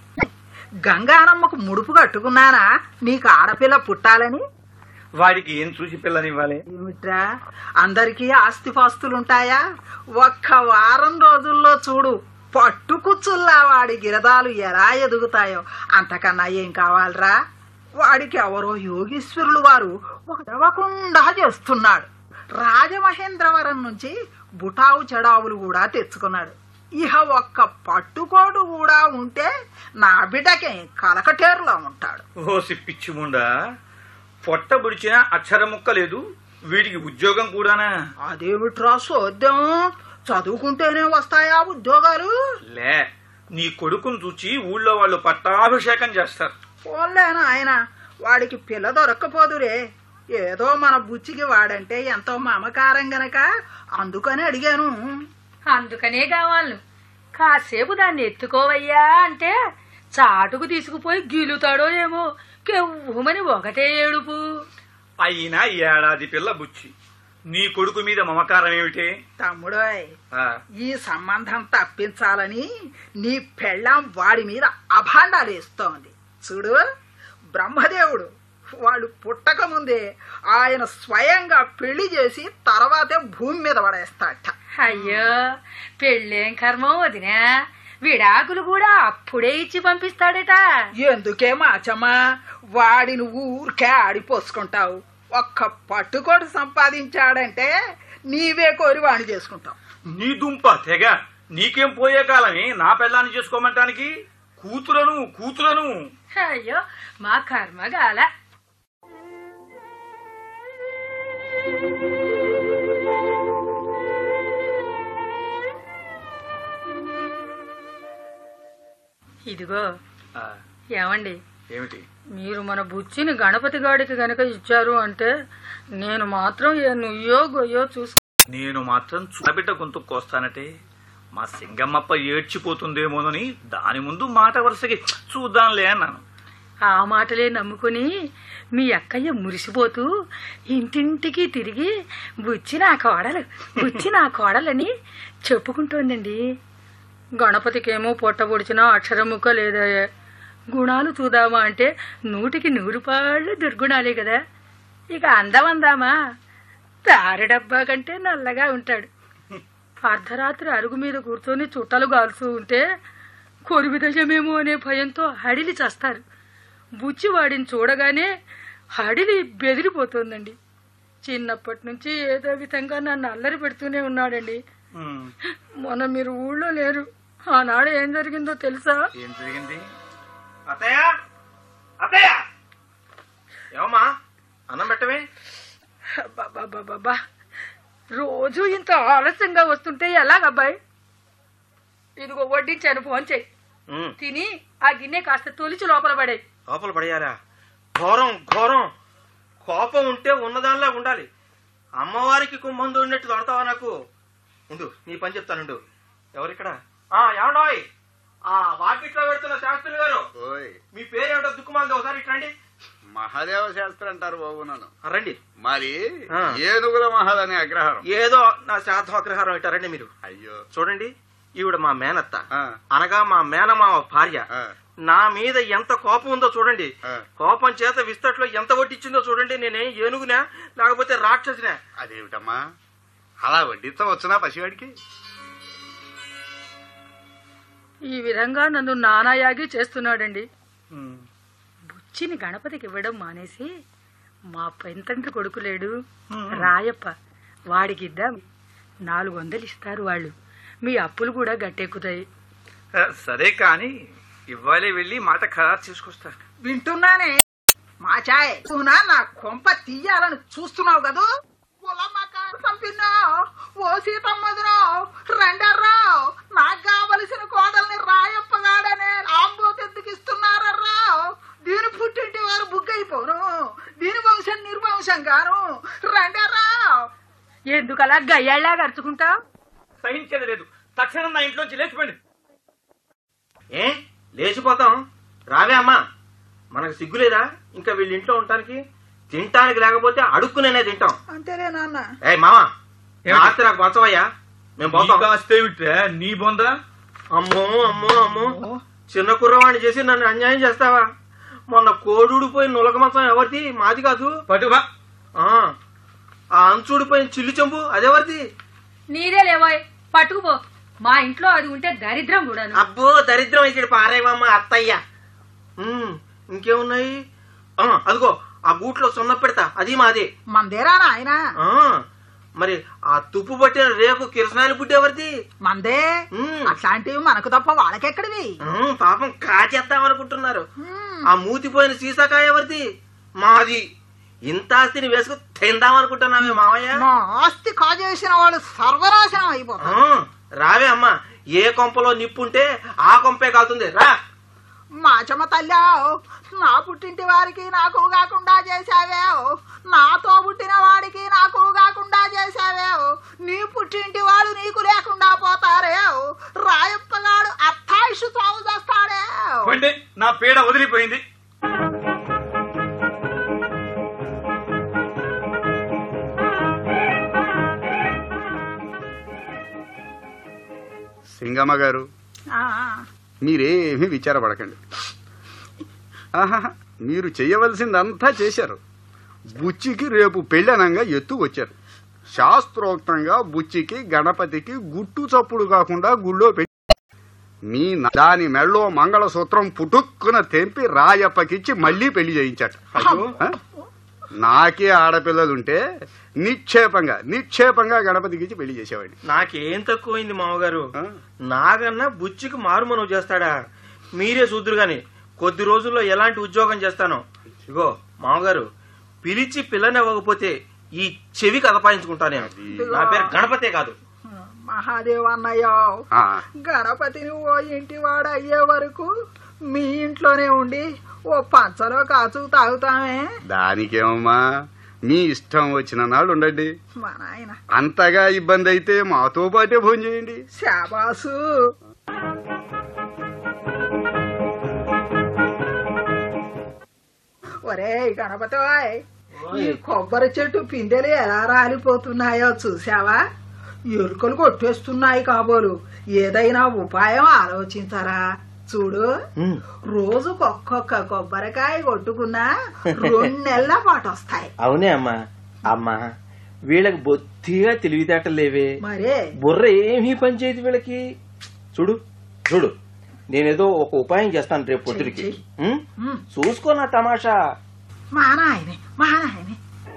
గంగానమ్మకు ముడుపు కట్టుకున్నానా నీకు ఆడపిల్ల పుట్టాలని వాడికి ఏం చూసి పిల్లనివ్వాలి ఏమిట్రా అందరికీ ఆస్తిపాస్తులుంటాయా ఒక్క వారం రోజుల్లో చూడు పట్టుకుచ్చుల్లా వాడి గిరదాలు ఎలా ఎదుగుతాయో అంతకన్నా ఏం కావాలరా వాడికి ఎవరో యోగీశ్వరులు వారు ఒక దవకుండా చేస్తున్నాడు రాజమహేంద్రవరం నుంచి బుటావు చెడావులు కూడా తెచ్చుకున్నాడు ఇహ ఒక్క పట్టుకోడు కూడా ఉంటే నా బిడ్డకి కలకటేరులో ఉంటాడు ఓసి పిచ్చిముండా పొట్ట బుడిచిన అక్షర ముక్క లేదు వీడికి ఉద్యోగం కూడానా అదేమిట్రా సోద్యం చదువుకుంటేనే వస్తాయా ఉద్యోగాలు లే నీ కొడుకును చూచి ఊళ్ళో వాళ్ళు పట్టాభిషేకం చేస్తారు పోన్లేనా ఆయన వాడికి పిల్ల దొరక్కపోదురే ఏదో మన బుచ్చికి వాడంటే ఎంతో మమకారం గనక అందుకని అడిగాను అందుకనే కావాలి కాసేపు దాన్ని ఎత్తుకోవయ్యా అంటే చాటుకు తీసుకుపోయి గీలుతాడో ఏమో కెవ్వుమని ఒకటే ఏడుపు అయినా ఈ ఏడాది పిల్ల బుచ్చి నీ కొడుకు మీద మమకారం ఏమిటే తమ్ముడోయ్ ఆ, ఈ సంబంధం తప్పించాలని నీ పెళ్ళాం వాడి మీద అభాండాలు వేస్తోంది చూడు బ్రహ్మదేవుడు వాళ్ళు పుట్టక ముందే ఆయన స్వయంగా పెళ్లి చేసి తర్వాతే భూమి మీద పడేస్తాట అయ్యో పెళ్ళేం కర్మం వదినా విడాకులు కూడా అప్పుడే ఇచ్చి పంపిస్తాడట ఎందుకే మాచమ్మా వాడిని ఊరికే ఆడిపోసుకుంటావు ఒక్క పట్టుకోడు సంపాదించాడంటే నీవే కోరి వాణ్ణి చేసుకుంటావు నీ దుంప తెగ నీకేం పోయే కాలమే నా పెళ్ళాన్ని చేసుకోమంటానికి కూతురను కూతురను అయ్యో మా కర్మ గాల ఇదిగో ఆ, ఏమండి ఏమిటి మీరు మన బుచ్చిని గణపతి గాడికి గనక ఇచ్చారు అంటే నేను మాత్రం ఏ నుయ్యో గొయ్యో చూసు నేను మాత్రం చూడబిడ్డ గొంతు కోస్తానటే మా సింగమ్మప్ప ఏడ్చిపోతుందేమోనని దాని ముందు మాట వరుసకి చూద్దాంలే అన్నాను ఆ మాటలే నమ్ముకుని మీ అక్కయ్య మురిసిపోతూ ఇంటింటికి తిరిగి బుచ్చి నా కోడలు బుచ్చి నా కోడలని చెప్పుకుంటోందండి గణపతికేమో పొట్టబొడిచిన అక్షరం ముక్క లేదా గుణాలు చూద్దామా అంటే నూటికి నూరు పాళ్ళు దుర్గుణాలే కదా ఇక అందం అందామా తారి డబ్బా కంటే నల్లగా ఉంటాడు అర్ధరాత్రి అరుగు మీద కూర్చొని చుట్టలు గాలుతూ ఉంటే కొరివిదయమేమో అనే భయంతో హడిలి చేస్తారు బుచ్చి వాడిని చూడగానే హడిలి బెదిరిపోతుందండి చిన్నప్పటి నుంచి ఏదో విధంగా నన్ను అల్లరి పెడుతూనే ఉన్నాడండి ఉమ్, మొన్న మీరు ఊళ్ళో లేరు ఆనాడు ఏం జరిగిందో తెలుసా ఏం జరిగింది అత్తయ్య అత్తయ్య ఏమమ్మా అన్నం పెట్టవే బాబా రోజు ఇంత ఆలస్యంగా వస్తుంటే ఎలాగబ్బాయి ఇదిగో వడ్డించాను ఫోన్ చెయ్యి ఉమ్, తిని ఆ గిన్నె కాస్త తొలిచి లోపల పడే లోపల పడేయాలా ఘోరం ఘోరం కోపం ఉంటే ఉన్నదానిలా ఉండాలి అమ్మవారికి కుంభం ఉన్నట్టు దొడతావా నాకు ఉండు నీ పని చెప్తానుండు ఎవరిక్కడ ఆ ఏమండోయ్ ఆ వాకిట్లో పెడుతున్న శాస్త్రి గారు ఓయ్ మీ పేరేమిటో దిక్కుమాలది ఒకసారి ఇటు రండి మహాదేవ శాస్త్రి అంటారు బాబు నన్ను ఆ, రండి మరి ఆ. ఏనుగుల మహల్ అనే అగ్రహారం ఏదో నా శాతోగ్రహారం ఇటారండి మీరు అయ్యో చూడండి ఈవిడ మా మేనత్త ఆ, అనగా మా మేనమామ భార్య ఆ, నా మీద ఎంత కోపం ఉందో చూడండి ఆ. కోపం చేత విస్తట్లో ఎంత వడ్డిచ్చిందో చూడండి నేనే ఏనుగునా లేకపోతే రాక్షసినా అదేమిటమ్మా అలా వడ్డించవచ్చునా పసివాడికి ఈ విధంగా నన్ను నానాయాగి చేస్తున్నాడండి బుచ్చిని గణపతికి ఇవ్వడం మానేసి మా పెంతంటి కొడుకు లేడు రాయప్ప వాడికి ఇద్దాం నాలుగు వందలు ఇస్తారు వాళ్ళు మీ అప్పులు కూడా గట్టెక్కుతాయి ఆ, సరే కాని ఇవ్వాలి వెళ్ళి మాట ఖరారు చేసుకొస్తా వింటున్నానే మా చాయ్ నువ్వునా నా కొంప తీయాలని చూస్తున్నావు కదూ కులమకారు చంపినావు ఓ సీతమ్మదురావు రెండర్రావు నాకు కావలసిన కోడల్ని రాయప్పగాడనే ఆంబోత్ ఎందుకు ఇస్తున్నారర్రావు దీని పుట్టింటి వారు బుగ్గైపోను దీని వంశం నిర్వంశం గాను రెండర్రావు ఎందుకలా గయ్యాళ్ళగా గరుచుకుంటా సహించేది లేదు తక్షణం నా ఇంట్లోంచి లేచిపోండి ఏ లేచిపోతాం రావే అమ్మా మనకు సిగ్గులేదా ఇంకా వీళ్ళ ఇంట్లో ఉండటానికి తినటానికి లేకపోతే అడుక్కునేనే తింటాం అంతేలే నాన్న ఏ మామా ఏమిటి? రాత్రి నాకు బచ్చవయ్యా మేము పోతాం కాస్తేమిట్రా నీ బొందా అమ్మో అమ్మో అమ్మో చిన్న కుర్రవాణ్ణి చేసి నన్ను అన్యాయం చేస్తావా మొన్న కోడుడిపోయి నులక మొత్తం ఎవరిది మాది కాదు పట్టుబా ఆ ఆ అంచుడిపోయిన చిల్లు చెంబు అదెవరిది నీదే లేవాయ్ పట్టుకుపో మా ఇంట్లో అది ఉంటే దరిద్రం కూడాను అబ్బో దరిద్రం అయితే పారేవమ్మ అత్తయ్య ఉమ్, ఇంకేమున్నాయి ఆ, అదిగో ఆ గూట్లో సున్న పెడతా అది మాది మందేరా నాయనా ఆ మరి ఆ తుప్పు పట్టిన రేకు కిరసనాయలు పుట్టి ఎవరిది మందే ఉమ్, అట్లాంటివి మనకు తప్ప వాళ్ళకెక్కడివి ఉమ్, పాపం కాచేద్దాం అనుకుంటున్నారు ఆ మూతిపోయిన సీసాకాయ ఎవరిది మాది ఇంత ఆస్తిని వేసుకు తిందాం అనుకుంటున్నామే మావయ్య మా ఆస్తి కాజేసిన వాళ్ళు సర్వనాశనం అయిపోతారు ఆ, రావే అమ్మా ఏ కొంపలో నిప్పుంటే ఆ కొంపే కాలుతుంది రా మాచమ్మ తల్లావు నా పుట్టింటి వారికి నాకు కాకుండా చేశావేవు నాతో పుట్టిన వాడికి నాకు కాకుండా చేశావేవు నీ పుట్టింటి వాడు నీకు లేకుండా పోతారేవు రాయప్పగాడు అర్థాయుషు చావు చేస్తాడేవ్ పండి నా పీడ వదిలిపోయింది సింగమ్మ గారు ఆ, మీరేమీ విచారపడకండి ఆహా మీరు చేయవలసిందంతా చేశారు బుచ్చికి రేపు పెళ్ళనంగా ఎత్తు వచ్చారు శాస్త్రోక్తంగా బుచ్చికి గణపతికి గుట్టు చప్పుడు కాకుండా గుళ్ళో పెట్టి మీ న- దాని మెళ్ళో మంగళసూత్రం పుటుక్కున తెంపి రాయప్పకిచ్చి మళ్ళీ పెళ్లి చేయించాట ఆ? నాకే ఆడపిల్లలుంటే నిక్షేపంగా నిక్షేపంగా గణపతికిచ్చి పెళ్లి చేసేవాడిని నాకేం తక్కువైంది మామగారు ఆ? నాగన్నా బుచ్చికి మారుమనువు చేస్తాడా మీరే చూద్దరు గాని కొద్ది రోజుల్లో ఎలాంటి ఉద్యోగం చేస్తానో ఇగో మామగారు పిలిచి పిల్లనివ్వకపోతే ఈ చెవి కదపాయించుకుంటా నేను నా పేరు గణపతే కాదు మహాదేవ్ అన్నయ్య ఆ, గణపతిని ఓ ఇంటి వాడు అయ్యే వరకు మీ ఇంట్లోనే ఉండి ఓ పంచలో కాచు తాగుతామే దానికేమమ్మా మీ ఇష్టం వచ్చిన నాడు ఉండండి మా నాయన అంతగా ఇబ్బంది అయితే మాతో పాటే భోజనం చేయండి శాబాసు ఒరే గణపతి ఈ కొబ్బరి చెట్టు పిందెలు ఎలా రాలిపోతున్నాయో చూసావా ఎలుకలు కొట్టేస్తున్నాయి కాబోలు ఏదైనా ఉపాయం ఆలోచించరా చూడు ఉమ్, రోజుకొక్కొక్క కొబ్బరికాయ కొట్టుకున్నా రెండు నెలల పాటు వస్తాయి అవునే అమ్మా అమ్మా వీళ్ళకి బొత్తిగా తెలివితేటలు లేవే మరే బుర్ర ఏమీ పనిచేయదు వీళ్ళకి చూడు చూడు నేనేదో ఒక ఉపాయం చేస్తాను రేపు పొద్దుడికి చెయ్యి. ఉమ్? ఉమ్, చూసుకో నా తమాషా మా నాయనే మా నాయనే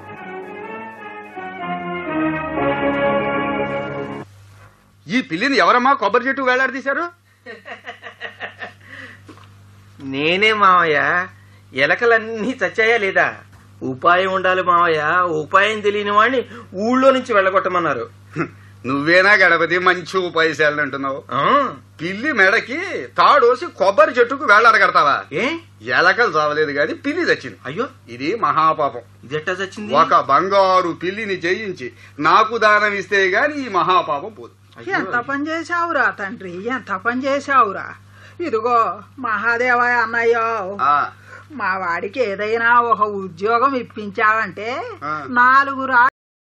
ఈ పిల్లిని ఎవరమ్మా కొబ్బరి చెట్టు వేలాడదీశారు నేనే మావయ్య ఎలకలన్నీ చచ్చాయా లేదా ఉపాయం ఉండాలి మావయ్య ఉపాయం తెలియని వాడిని ఊళ్ళో నుంచి వెళ్ళగొట్టమన్నారు నువ్వేనా గణపతి మంచి ఉపాయశాలని అంటున్నావు ఆ, పిల్లి మెడకి తాడోసి కొబ్బరి చెట్టుకు వేలాడగడతావా ఏ ఎలకలు చావలేదు గాని పిల్లి చచ్చింది అయ్యో ఇది మహాపాపం ఇది ఎట్టా చచ్చింది ఒక బంగారు పిల్లిని జయించి నాకు దానం ఇస్తే గాని ఈ మహాపాపం పోదు ఎంత పని చేశావురా తండ్రి ఎంత పని చేశావురా ఇదిగో మహాదేవయ్య అన్నయ్యో ఆ, మా వాడికి ఏదైనా ఒక ఉద్యోగం ఇప్పించావంటే ఆ. నాలుగు రా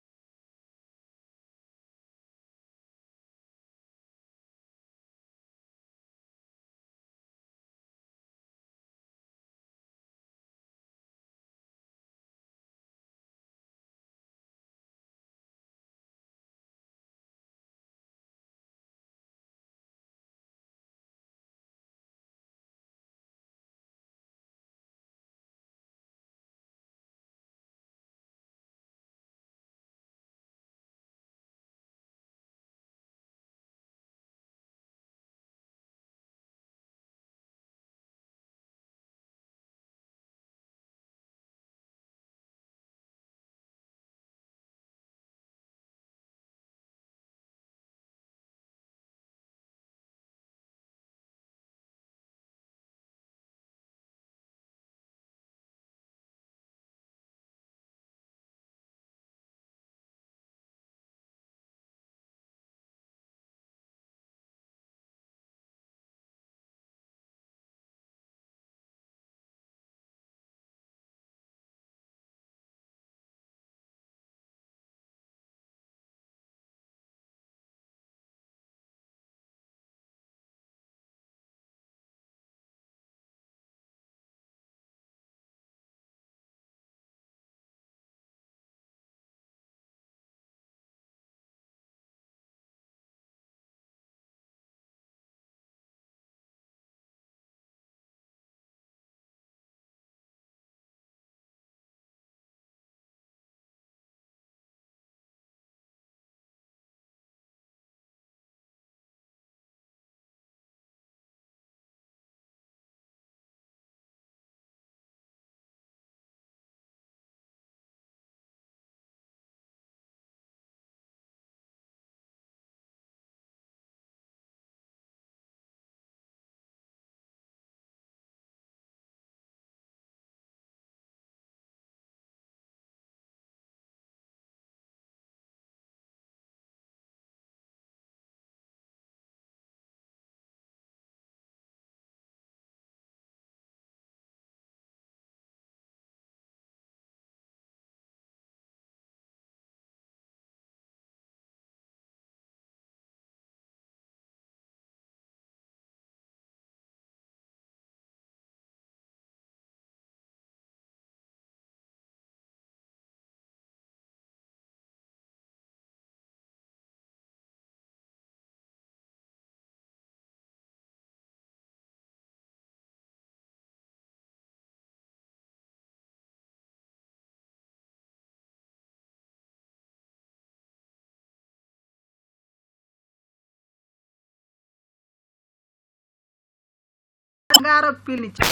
బంగారం పిల్లిచ్చి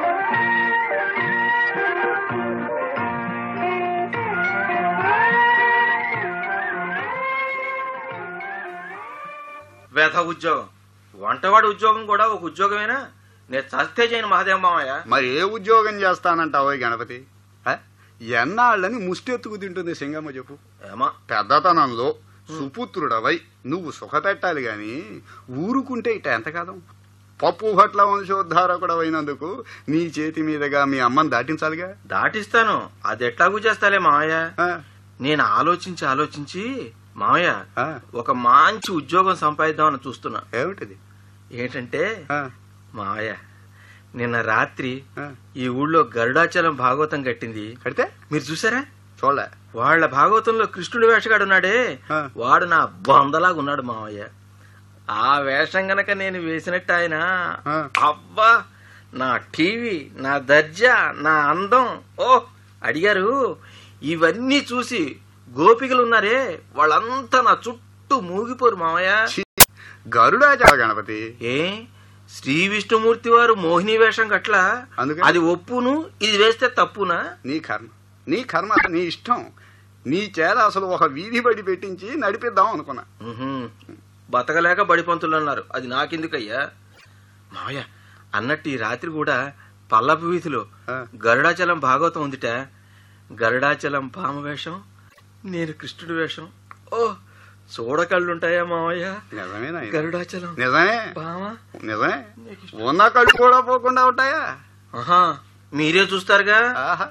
వ్యధ ఉద్యోగం వంటవాడి ఉద్యోగం కూడా ఒక ఉద్యోగమేనా నేను చస్తే చేయను మహాదేవ మామయ్య మరి ఏ ఉద్యోగం చేస్తానంటావో ఈ గణపతి ఆ? ఎన్నాళ్ళని ముష్టెత్తుకు తింటుంది సింగమ్మ చెప్పు ఏమా పెద్దతనంలో సుపుత్రుడవై నువ్వు సుఖపెట్టాలి గాని ఊరుకుంటే ఇట ఎంతకాలం పప్పు భట్ల వంశోద్ధారకుడవైనందుకు నీ చేతి మీదుగా మీ అమ్మని దాటించాలిగా దాటిస్తాను అది ఎట్లాగూ చేస్తాలే మామయ్య ఆ, నేను ఆలోచించి ఆలోచించి మామయ్య ఆ, ఒక మంచి ఉద్యోగం సంపాదిద్దామని చూస్తున్నా ఏమిటిది ఏంటంటే ఆ, మామయ్య నిన్న రాత్రి ఆ. ఈ ఊళ్ళో గరుడాచలం భాగవతం కట్టింది కడితే మీరు చూసారా చూడలే వాళ్ళ భాగవతంలో కృష్ణుడి వేషగాడు ఉన్నాడే ఆ. వాడు నా బొందలాగా ఉన్నాడు మామయ్య ఆ వేషం గనక నేను వేసినట్టు ఆయన ఆ. అబ్బా నా టీవీ నా దర్జా నా అందం ఓ అడిగారు ఇవన్నీ చూసి గోపికలు ఉన్నారే వాళ్ళంతా నా చుట్టూ మూగిపోరు మామయ్య గరుడాచార గణపతి ఏ శ్రీ విష్ణుమూర్తి వారు మోహిని వేషం గట్ల అందుకని? అది ఒప్పును ఇది వేస్తే తప్పునా నీ కర్మ నీ కర్మ నీ ఇష్టం నీ చేత అసలు ఒక వీధి బడి పెట్టించి నడిపిద్దాం అనుకున్నా ఉహుం. బతకలేక బడిపంతులు అన్నారు అది నాకెందుకయ్యా మావయ్య అన్నట్టు ఈ రాత్రి కూడా పల్లపు వీధిలో ఆ. గరుడాచలం భాగవతం ఉందిట గరుడాచలం పామ వేషం నేను కృష్ణుడి వేషం ఓ చూడకళ్ళుంటాయా మావయ్య నిజమే నాయనా. గరుడాచలం నిజమే పామ నిజమే ఉన్న కళ్ళు కూడా పోకుండా ఉంటాయా ఆహా మీరే చూస్తారుగా ఆహా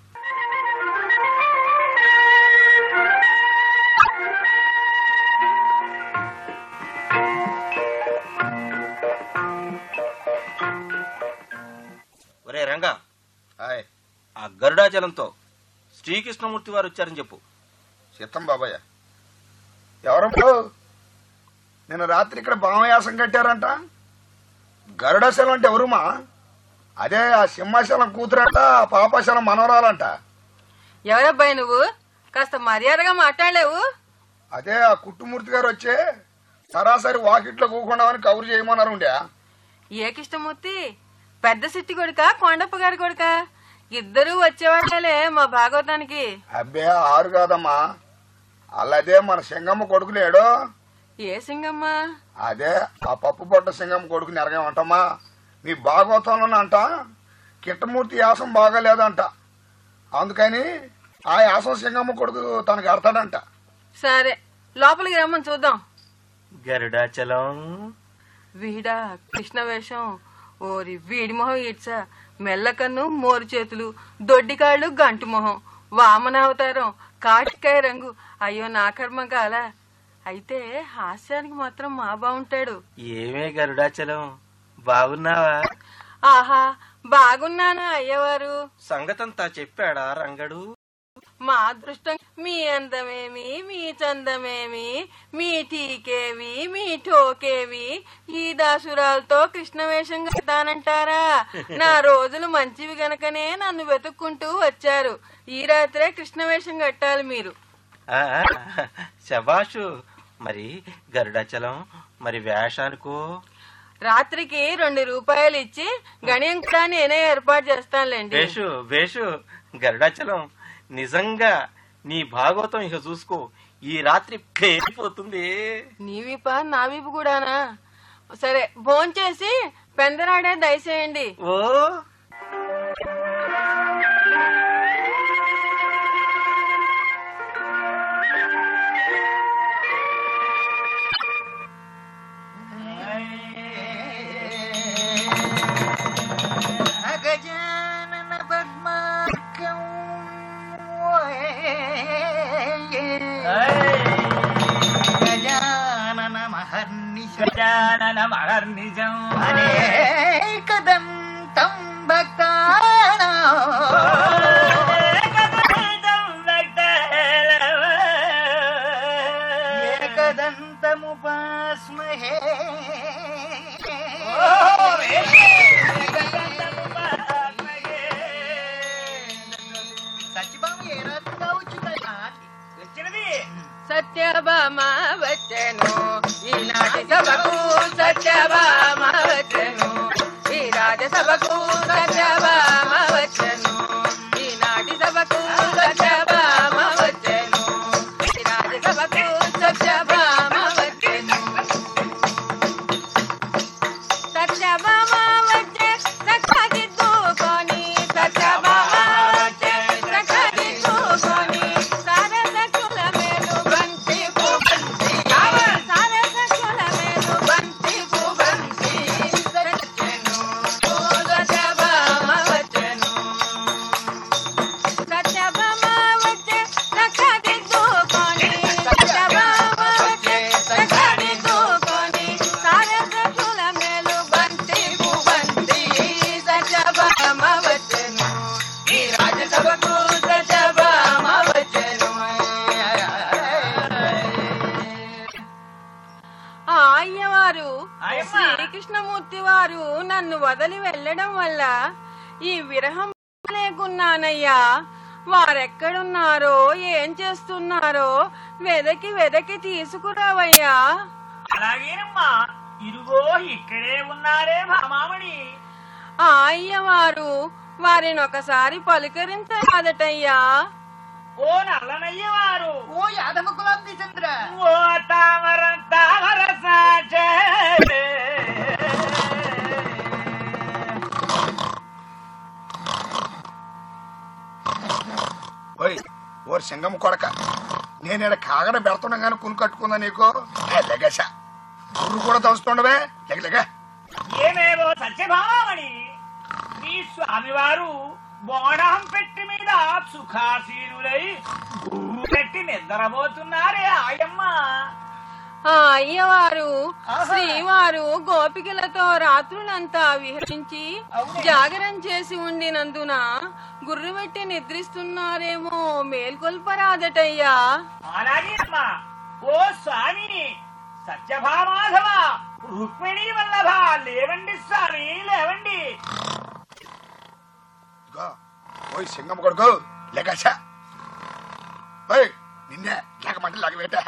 ఒరే రంగా హాయ్ ఆ గరుడాచలంతో శ్రీకృష్ణమూర్తి వారు వచ్చారని చెప్పు చిత్తం బాబాయ్ ఎవరమ్మో నిన్న రాత్రి ఇక్కడ భామయాసం కట్టారంట గరుడాశలం అంటే ఎవరుమా అదే ఆ సింహాచలం కూతురంట ఆ పాపాశలం మనవరాలంట ఎవరబ్బాయి నువ్వు కాస్త మర్యాదగా మాట్లాడలేవు అదే ఆ కుట్టుమూర్తి గారు వచ్చే సరాసరి వాకిట్లో కూకుండామని కవర్ చేయమన్నారు ఉండే ఏ కృష్ణమూర్తి పెద్ద సిట్టి కొడుక కొండప్ప గారి కొడుక ఇద్దరూ వచ్చేవాళ్ళే మా భాగవతానికి అబ్బే ఆరు కాదమ్మా అల్లదే మన సింగమ్మ కొడుకు లేడు ఏ సింగమ్మ అదే ఆ పప్పు పొట్ట సింగమ్మ కొడుకు నెరగమంటమ్మా నీ భాగవతంలోనే అంట కిట్టమూర్తి యాసం బాగాలేదంట అందుకని ఆ యాసం సింగమ్మ కొడుకు తనకి అడతాడంట సరే లోపలికి రమ్మని చూద్దాం గరుడాచలం వీడా కృష్ణ వేషం ఓరి వీడి మొహం ఈడ్చ మెల్లకన్ను మోరు చేతులు దొడ్డికాళ్ళు గంటు మొహం వామన అవతారం కాటికాయ రంగు అయ్యో నా కర్మ కాల అయితే హాస్యానికి మాత్రం మా బాగుంటాడు ఏమే గరుడాచలం బాగున్నావా ఆహా బాగున్నాను అయ్యవారు సంగతంతా చెప్పాడా రంగడు మా అదృష్టం మీ అందమేమి మీ చందమేమి మీ టీకేవి మీ టోకేవి ఈ దాసురాలతో కృష్ణవేషం కట్టానంటారా నా రోజులు మంచివి గనకనే నన్ను వెతుక్కుంటూ వచ్చారు ఈ రాత్రే కృష్ణవేషం కట్టాలి మీరు ఆ, శబాషు మరి గరుడాచలం మరి వేషానికో రాత్రికి రెండు రూపాయలు ఇచ్చి గణ్యం కూడా నేనే ఏర్పాటు చేస్తానులేండి వేషు వేషు గరుడాచలం నిజంగా నీ భాగవతం ఇక చూసుకో ఈ రాత్రి పేరిపోతుంది నీ వీప నా వీపు కూడానా సరే భోంచేసి పెందరాడే దయచేయండి ఓ గజానన పద్మార్కం గజానన మహర్నిశ గజానన మహర్నిజం అనేకదంతం భక్తానా ఏకదంతముపాస్మహే సత్యభామ ఏ రకంగా వచ్చిందా సత్యభామ వచ్చెను ఈనాటి సభకు సత్యభామ వచ్చెను ఈ రాజసభకు సత్యభామ వచ్చెను ఈనాటి సభకు సత్యభామ వచ్చెను ఈ రాజసభకు సత్యభామ వచ్చెను సత్యభామ వచ్చే సఖాగిద్దుకొని సత్యభామ వచ్చే సఖాగిద్దుకొని సారసకుల మేలు బంతి పుబంతి సారసకుల మేలు బంతి పుబంతి సత్యను సత్యభామ వచ్చెను సత్యభామ వచ్చే సఖాగిద్దుకొని సత్యభామ వచ్చే సఖాగిద్దుకొని సారసకుల మేలు బంతి పుబంతి సత్యభామ వచ్చెను ఈ రాజసభకు సత్యభామ వచ్చెను ఆ అయ్యవారు శ్రీకృష్ణమూర్తి వారు నన్ను వదిలి వెళ్ళడం వల్ల ఈ విరహం లేకున్నానయ్యా వారెక్కడున్నారో ఏం చేస్తున్నారో వెదకి వెదకి తీసుకురావయ్యా అలాగేనమ్మా ఇరుగో ఇక్కడే ఉన్నారే భామామణి ఆ అయ్యవారు వారిని ఒకసారి పలుకరించరాదటయ్యా ఓ నల్లనయ్యవారు ఓ యాదవ గులాబీ చంద్ర ఓ తామర తామర సాచే ఓయ్ ఓ సింగమ్మ కొడక నేనేడ కాగడ పెడుతున్నా కానీ కుని కట్టుకుందా నీకు ఏ, లెగస గుర్రు కూడా తలుస్తుండవే లెగ లెగ ఏమేవో సత్యభామని మీ స్వామివారు బోణం పెట్టి మీద సుఖాసీనులై గుర్రు పెట్టి నిద్రపోతున్నారే ఆయమ్మ ఆ అయ్యవారు శ్రీవారు గోపికలతో రాత్రులంతా విహరించి జాగరం చేసి ఉండినందున గుర్రుబెట్టి నిద్రిస్తున్నారేమో మేల్కొల్పరాదటయ్యా అలాగే అమ్మా ఓ స్వామి సత్యభామాధవ రుక్మిణి వల్లభ లేవండి స్వామి లేవండి ఇదిగో, ఓయ్ సింగమ్మ కొడుకు లెగస ఓయ్ నిన్నే లేకమంటే లేకవేట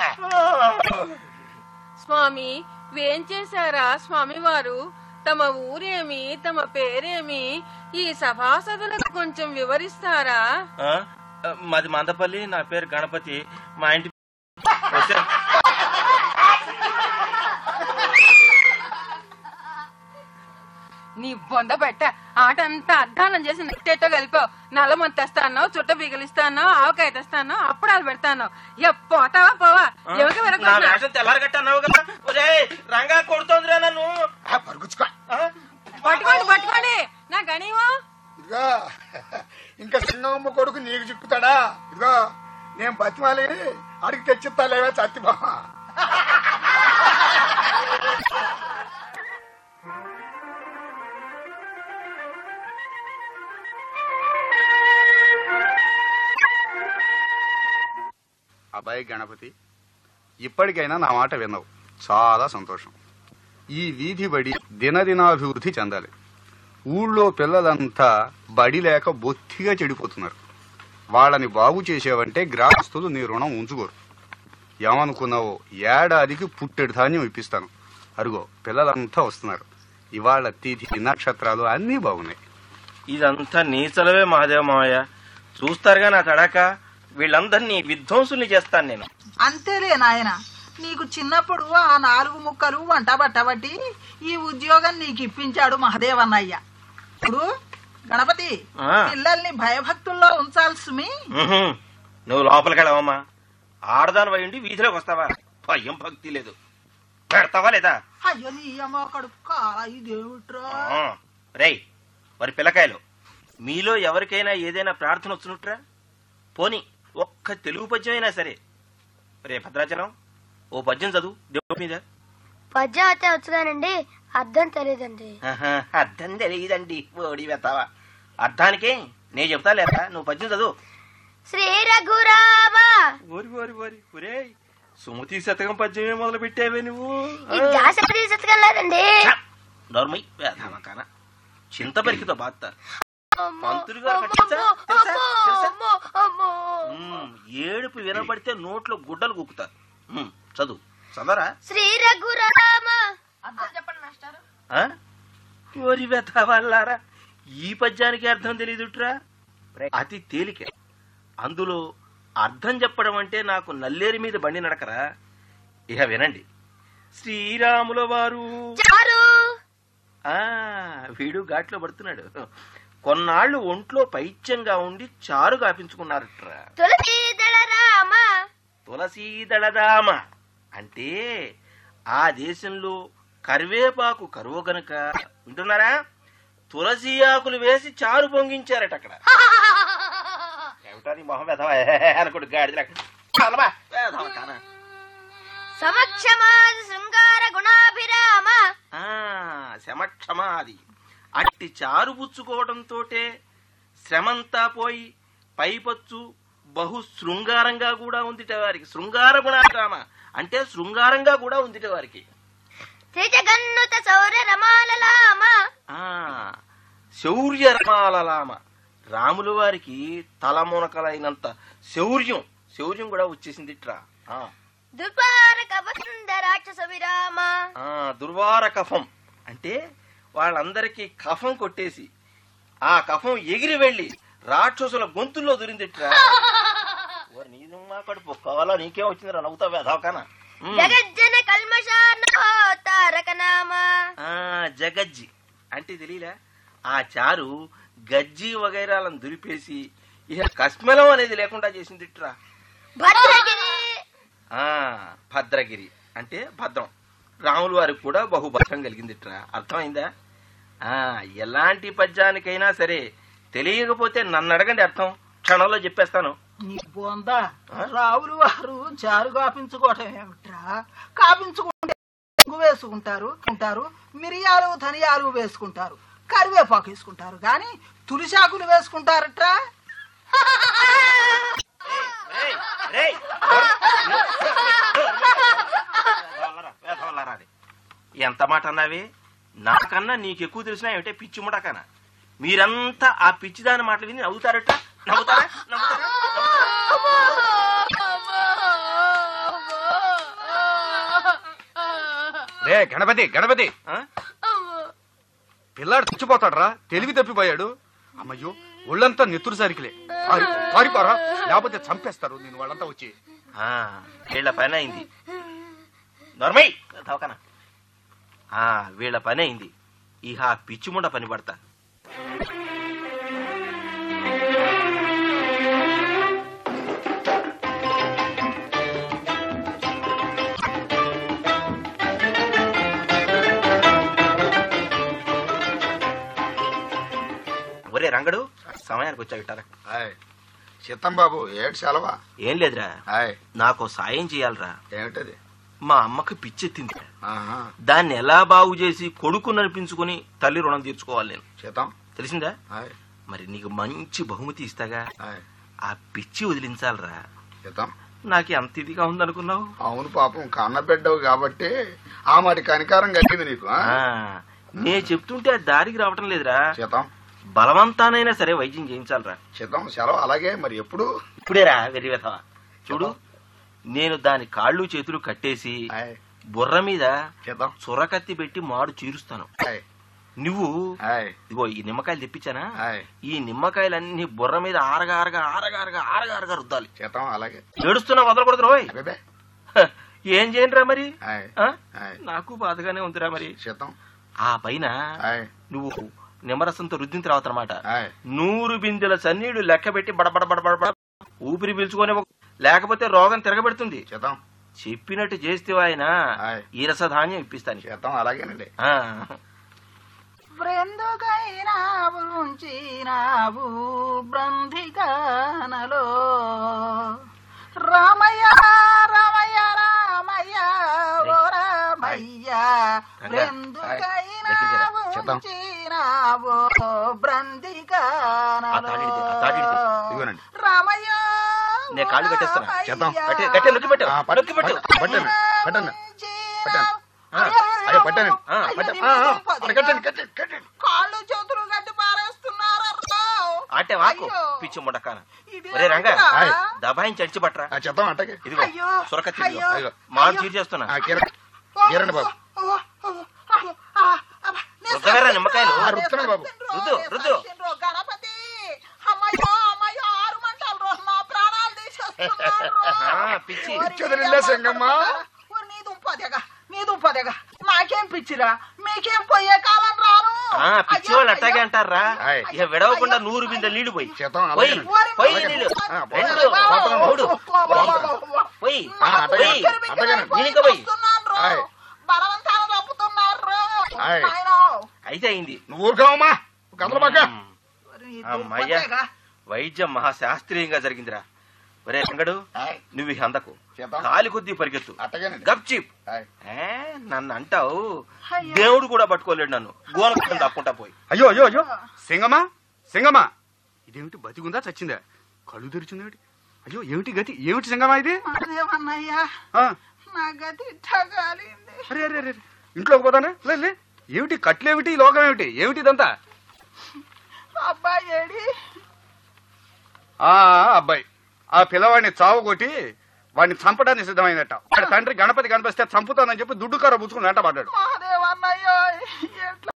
స్వామి వేం చేశారా స్వామివారు తమ ఊరేమి తమ పేరేమి ఈ సభాసదులకు కొంచెం వివరిస్తారా ఆ? మాది మందపల్లి నా పేరు గణపతి మా ఇంటి వచ్చా- నీ బొంద పెట్ట ఆట అంతా అద్దానం చేసి నెట్టేటో కలిపావు నల్లమంత తెస్తాను చుట్ట బిగిలిస్తాను ఆవకాయ తెస్తాను అప్పుడాలు పెడతాను ఎ పోతావా పోవా ఎవరికి నా వెనకొచ్చినా? వేషం తెల్లారగట్టన్నావు కదా ఒరే రంగా కొడుతోందిరా నన్ను పరుగుచ్చుకో ఆ? పట్టుకోండి పట్టుకోండి నా గణీవో ఇదిగో ఇంకా సింగమ్మ కొడుకు నీకు చిక్కుతాడా ఇదిగో నేను బతిమాలి అడిగి తెచ్చిస్తా లేవా చత్తిబా అబ్బాయి గణపతి ఇప్పటికైనా నా మాట విన్నావు చాలా సంతోషం ఈ వీధి బడి దినదినాభివృద్ధి చెందాలి ఊళ్ళో పిల్లలంతా బడి లేక బొత్తిగా చెడిపోతున్నారు వాళ్ళని బాగు చేసేవంటే గ్రామస్తులు నీ రుణం ఉంచుకోరు ఏమనుకున్నావో ఏడాదికి పుట్టెడు ధాన్యం ఇప్పిస్తాను అరుగో పిల్లలంతా వస్తున్నారు ఇవాళ తిథి నక్షత్రాలు అన్నీ బాగున్నాయి ఇదంతా నీచలవే మహాదేవ మావయ్య చూస్తారుగా నా తడాక వీళ్ళందరినీ విధ్వంసుల్ని చేస్తాను నేను అంతేలే నాయన నీకు చిన్నప్పుడు ఆ నాలుగు ముక్కలు వంట పట్టబట్టి ఈ ఉద్యోగం నీకు ఇప్పించాడు మహదేవన్నయ్య ఇప్పుడు గణపతి ఆ. పిల్లల్ని భయభక్తుల్లో ఉంచాల్సి సుమి ఉహుం. నువ్వు లోపలికి వెళ్ళవమ్మా ఆడదాని పోయిండి వీధిలోకి వస్తావా భయం భక్తి లేదు పెడతావా లేదా అయ్యో నీ అమ్మ కడుపు కాలా ఇదేమిట్రా ఆ. రేయ్ మరి పిల్లకాయలు మీలో ఎవరికైనా ఏదైనా ప్రార్థన వచ్చినట్రా పోని ఒక్క తెలుగు పద్యం అయినా సరే రే భద్రాచలం ఓ పద్యం చదువు దేవుడి మీద పద్యం అయితే వచ్చుగానండి అర్థం తెలియదండి ఆహా, అర్థం తెలియదండి ఓడి వెతావా అర్థానికే నేను చెప్తా లేదా నువ్వు పద్యం చదువు శ్రీ రఘురామ ఓరి ఓరి ఓరి ఒరేయ్ సుమతి శతకం పద్యమే మొదలు పెట్టావే నువ్వు ఈ దాసపతి శతకం లేదండి నోర్మై వేదామకాన చింత పరికితో బాత్త అమ్మో, పంతులు గారు అమ్మో, పట్టించా? తెలుసా? అమ్మో, తెలుసా? అమ్మో, అమ్మో. ఉమ్, ఏడుపు వినపడితే నోట్లో గుడ్డలు కుక్కుతారు ఉమ్, చదువు చదవరా శ్రీ రఘురామ ఆ? ఓరి వెతవాళ్ళారా ఈ పద్యానికి అర్థం తెలియదుట్రా అతి తేలిక అందులో అర్థం చెప్పడం అంటే నాకు నల్లేరి మీద బండి నడకరా ఇక వినండి శ్రీరాముల వారు చారు ఆ వీడు ఘాట్లో పడుతున్నాడు కొన్నాళ్ళు ఒంట్లో పైత్యంగా ఉండి చారు కాపించుకున్నారట్రా తులసి దళ రామ తులసీదళదామ అంటే ఆ దేశంలో కరివేపాకు కరువు గనుక వింటున్నారా తులసి ఆకులు వేసి చారు పొంగించారట అక్కడ ఏమిటది మొహం వెధవా అనుకోడు గాడిద సమక్షమాది శృంగార గుణాభిరామ శమక్షమాది అట్టి చారు పుచ్చుకోవడంతోటే శ్రమంతా పోయి పైపచ్చు బహు శృంగారంగా కూడా ఉందిట వారికి శృంగార గుణారామ అంటే శృంగారంగా కూడా ఉందిట వారికి త్రిజగన్నుత సౌర రమాలలామ ఆ శౌర్య రమాలలామ రాముల వారికి తలమునకలైనంత శౌర్యం శౌర్యం కూడా వచ్చేసిందిట్రా ఆ, దుర్పారక వసుంధ రాక్షస విరామ ఆ, దుర్వార కఫం అంటే వాళ్ళందరికీ కఫం కొట్టేసి ఆ కఫం ఎగిరి వెళ్లి రాక్షసుల గొంతుల్లో దూరిందిట్రా ఓరి నీ మా కడుపు కావాలా నీకేం వచ్చిందిరా నవ్వుతావు వెధవకానా జగజ్జన కల్మషానో తారక నామా ఆ జగజ్జి అంటే తెలియలే ఆ చారు గజ్జి వగైరాలను దులిపేసి ఇక కస్మెలం అనేది లేకుండా చేసింది ఇట్రా భద్రగిరి ఆ భద్రగిరి అంటే భద్రం రాములు వారికి కూడా బహుభద్రం కలిగింది ఇట్రా అర్థమైందా ఆ ఎలాంటి పద్యానికైనా సరే తెలియకపోతే నన్ను అడగండి అర్థం క్షణంలో చెప్పేస్తాను నీ బొందా రావులు వారు చారు కాపించుకోవటం ఏమిట్రా కాపించుకుంటే రంగు వేసుకుంటారు ఉంటారు మిరియాలు ధనియాలు వేసుకుంటారు కరివేపాకు వేసుకుంటారు కానీ తులిశాకులు వేసుకుంటారట్రా రేయ్, రేయ్. వేధవలారా, వేధవలారా అది. ఎంత మాట అన్నావి నాకన్నా నీకు ఎక్కువ తెలిసినా ఏమిటే పిచ్చి ముడకనా మీరంతా ఆ పిచ్చిదాని మాటలు విని నవ్వుతారట నవ్వుతారా నవ్వుతారా రే గణపతి గణపతి ఆ? పిల్లాడు చచ్చిపోతాడరా తెలివి తప్పిపోయాడు అమ్మయ్యో ఒళ్ళంతా నెత్తురు సరికిలే పారి- పారిపోరా లేకపోతే చంపేస్తారు నేను వాళ్ళంతా వచ్చి ఆ, వీళ్ళ పని అయింది నర్మయ్ తవకనా ఆ వీళ్ళ పని అయింది ఇహ ఆ పిచ్చిముండ పని పడతా ఒరే రంగడు సమయానికి వచ్చా విట్టారా హాయ్ చిత్తం బాబు ఏడు సెలవా ఏం లేదురా హాయ్ నాకు సాయం చేయాలరా ఏమిటది మా అమ్మకి పిచ్చెత్తింది ఆహా దాన్ని ఎలా బాగు చేసి కొడుకు నడిపించుకుని తల్లి రుణం తీర్చుకోవాలి నేను చిత్తం తెలిసిందా హాయ్ మరి నీకు మంచి బహుమతి ఇస్తాగా హాయ్ ఆ పిచ్చి వదిలించాలరా చిత్తం నాకు ఎంత ఇదిగా ఉందనుకున్నావు అవును పాపం కన్నబిడ్డవు కాబట్టి ఆ మరి కనికారం కలిగింది నీకు ఆ? ఆ, నే చెప్తుంటే ఆ దారికి రావటం లేదురా చిత్తం బలవంతానైనా సరే వైద్యం చేయించాలరా చిత్తం సెలవు అలాగే మరి ఎప్పుడు ఇప్పుడేరా వెర్రి వెధవ చూడు నేను దాని కాళ్ళు చేతులు కట్టేసి హాయ్ బుర్ర మీద చిత్తం చొరకత్తి పెట్టి మాడు చీరుస్తాను హాయ్ నువ్వు హాయ్ ఇదిగో ఈ నిమ్మకాయలు తెప్పించానా హాయ్ ఈ నిమ్మకాయలన్నీ బుర్ర మీద ఆరగా ఆరగా ఆరగా ఆరగా ఆరగా ఆరగా రుద్దాలి చిత్తం అలాగే ఏడుస్తున్నా వదలకూడదు రోయ్ అబ్బే హ, ఏం చేయనురా మరి హాయ్ ఆ? హాయ్ నాకు బాధగానే ఉందిరా మరి చిత్తం ఆ పైన హాయ్ నువ్వు నిమ్మరసంతో రుద్దిన తర్వాత అనమాట హాయ్ నూరు బిందెల సన్నీడు లెక్క పెట్టి బడబడ బడబడ ఊపిరి పీల్చుకొని లేకపోతే రోగం తిరగబెడుతుంది చిత్తం చెప్పినట్టు చేస్తే ఆయన హాయ్. ఈ రసధాన్యం ఇప్పిస్తాను చిత్తం అలాగేనండి ఆ, బ్రెందుకైనావు ఉంచినావు బ్రంధిగానలో రామయ్య రామయ్య రామయ్య ఓ రామయ్య బ్రెందుకైనావు చెప్తాం. ఉంచినావు ఆ తాళి ఇటు, ఆ తాళి ఇటు. బ్రంధిగానలో ఇదిగోనండి రామయ్య నేను కాళ్ళు కట్టేస్తున్నా. చేద్దాం. గట్టి గట్టి నొక్కి పెట్టు ఆ, పట్టు, నొక్కి పెట్టు పట్టు, పట్టండి పట్టండి పట్టండి ఆ, అయ్యో పట్టండి ఆ, పట్ట- ఆ, ఆ, అక్కడ కట్టండి కట్టండి కట్టండి కాళ్ళు చేతులు గట్టి పారేస్తున్నారు ఆటే వాకు అయ్యో. పిచ్చి ముడకాన ఇదే ఒరే రంగా హాయ్. దబాయించి అడిచి పట్రా ఆ, చిత్తం అట్టగే ఇదిగో అయ్యో. సొరకత్తి ఇదిగో అయ్యో. అయ్యో. మాడు చీరు చేస్తున్నా ఆ, కిరణ్ కిరణ్ బాబు రుద్దగారా నిమ్మకాయలు ఆ, రుద్దుతున్నాను బాబు. రుద్దు, రుద్దు. గణపతి అమ్మయ్యో అమ్మయ్యో ఆరు మంటలు రో, నా ప్రాణాలు తీసేస్తున్నారు ఆ, పిచ్చి. ఓరి పిచ్చి వదిలిందా సంగమ్మ? ఓరి నీ దుంపదెగ నీ దుంపదెగ నాకేం పిచ్చిరా మీకేం పోయే కాలం రాను ఆ పిచ్చి వాళ్ళు అట్టాగే అంటారా హాయ్. ఇక విడవకుండా నూరు బిందె నీళ్లు పోయి చేద్దాం, పోయి అలాగేనండి. పోయి అలాగే. నీళ్లు ఆ, రెండు పోతాను. మూడు పోయి ఆ, అట్టగే. పోయి అట్టగే. దీనికి పోయి హాయ్. బలవంతాలు తప్పుతున్నారు హాయ్. నాయనా. అయితే అయింది నువ్వు ఊరుకోవమ్మా కదలబాక ఓరి నీ అమ్మయ్యా దుంపదెగ. వైద్యం మహాశాస్త్రీయంగా జరిగిందిరా ఒరే రంగడు హాయ్. నువ్వు ఈ అందకు చేద్దాం. కాలి కొద్దీ పరిగెత్తు అట్టగేనండి గప్ చిప్ హాయ్. ఏ నన్ను అంటావు అయ్యో. దేవుడు కూడా పట్టుకోలేడు నన్ను గోన కింద తప్పుకుంటా పోయి అయ్యో అయ్యో అయ్యో సింగమా సింగమా ఇదేమిటి బతికుందా చచ్చిందా కళ్ళు తెరిచిందేమిటి అయ్యో ఏమిటి గతి ఏమిటి సింగమా ఇది అదేమన్నయ్యా ఆ, నా గతి ఇట్టగాలింది అరే అరే అరే ఇంట్లోకి పోతానే లే లే ఏమిటి కట్లేమిటి ఈ లోకం ఏమిటి ఏమిటి ఇదంతా అబ్బాయి ఏడి ఆ అబ్బాయి ఆ పిల్లవాడిని చావు కొట్టి వాడిని చంపడానికి సిద్ధమైనట్ట వాడి తండ్రి గణపతి కనిపిస్తే చంపుతానని చెప్పి దుడ్డు కర్ర పుచ్చుకుని వెంట పడ్డాడు మహాదేవన్నయ్యో ఎట్లా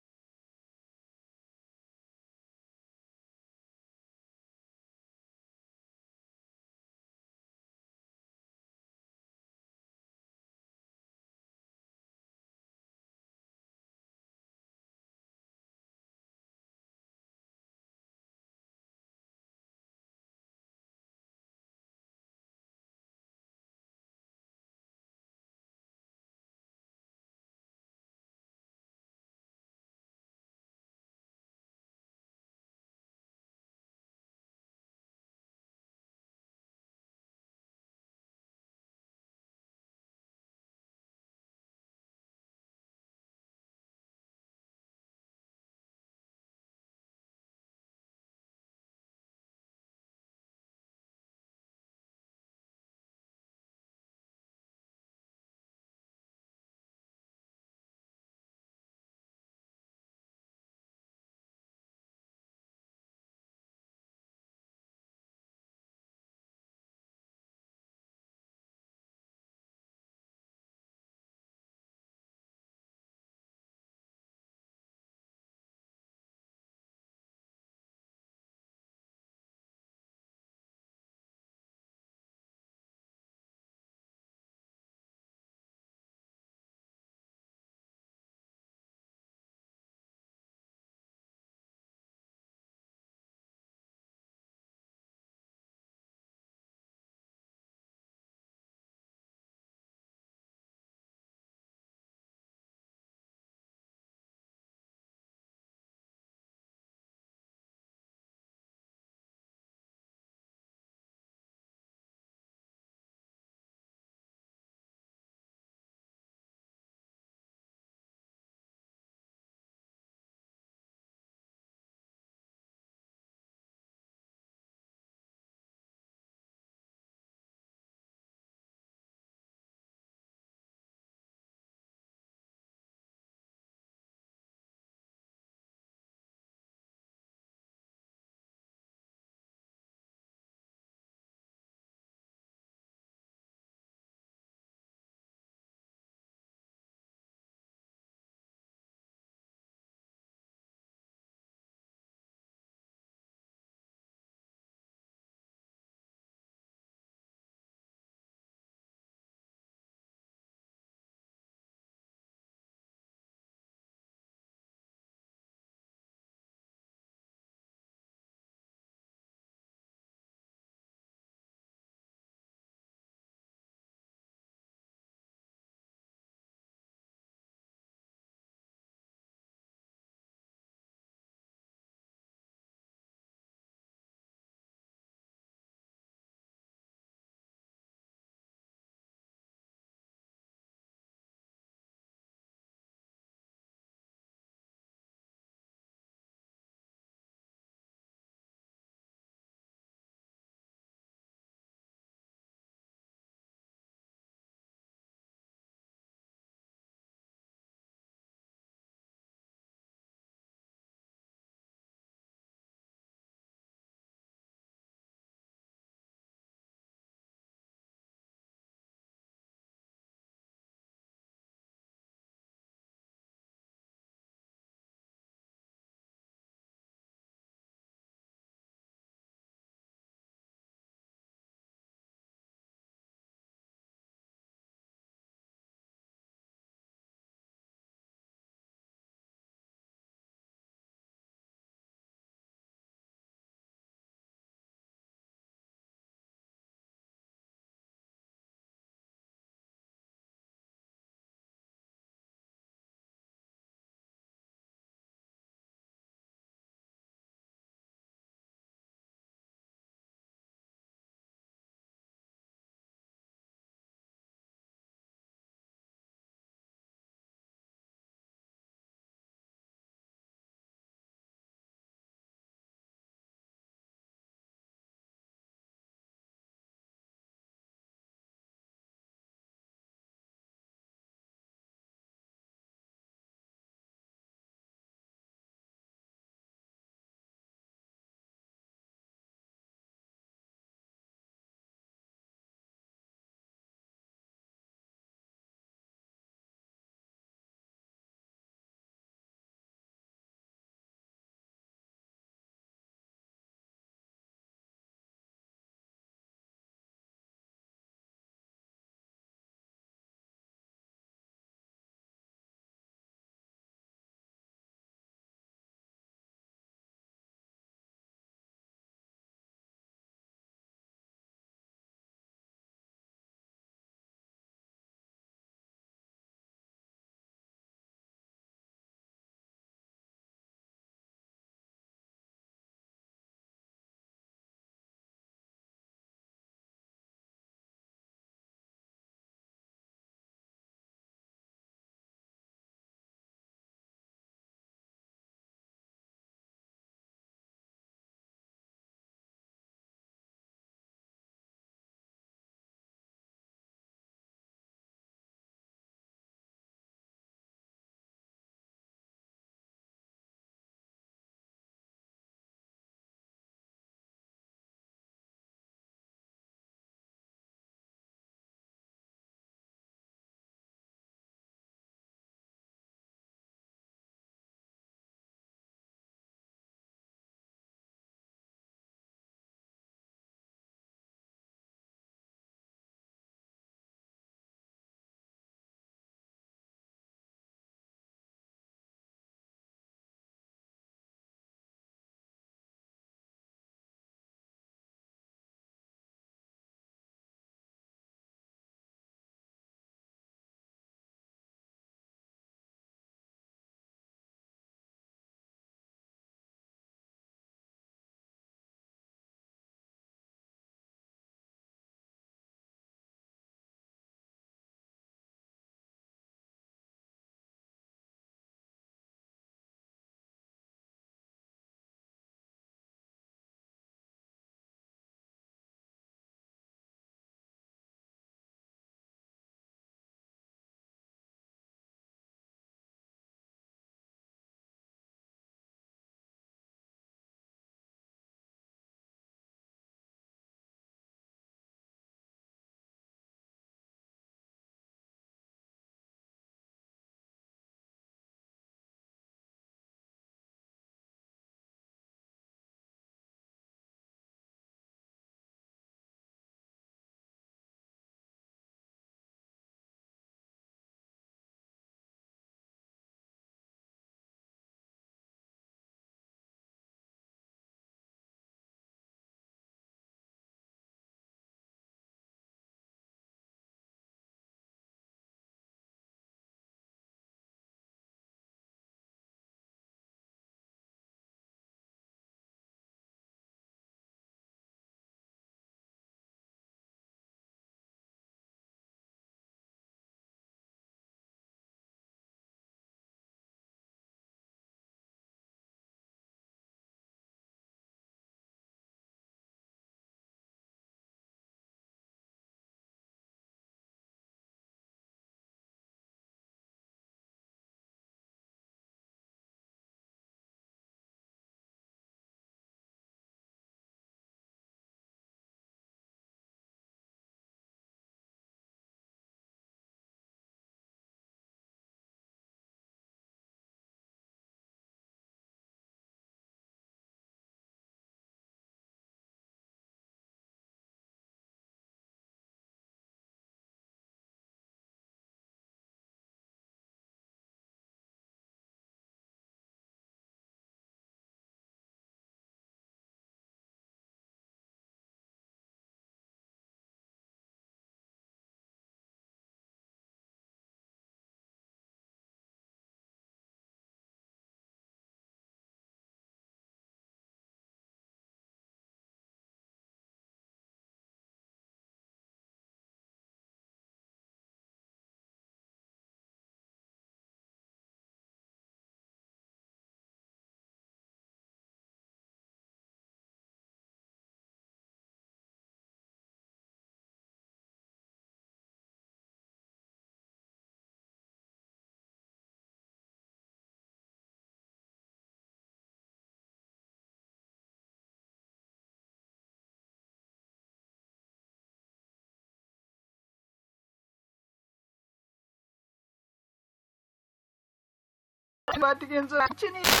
బతికించు వచ్చి నీ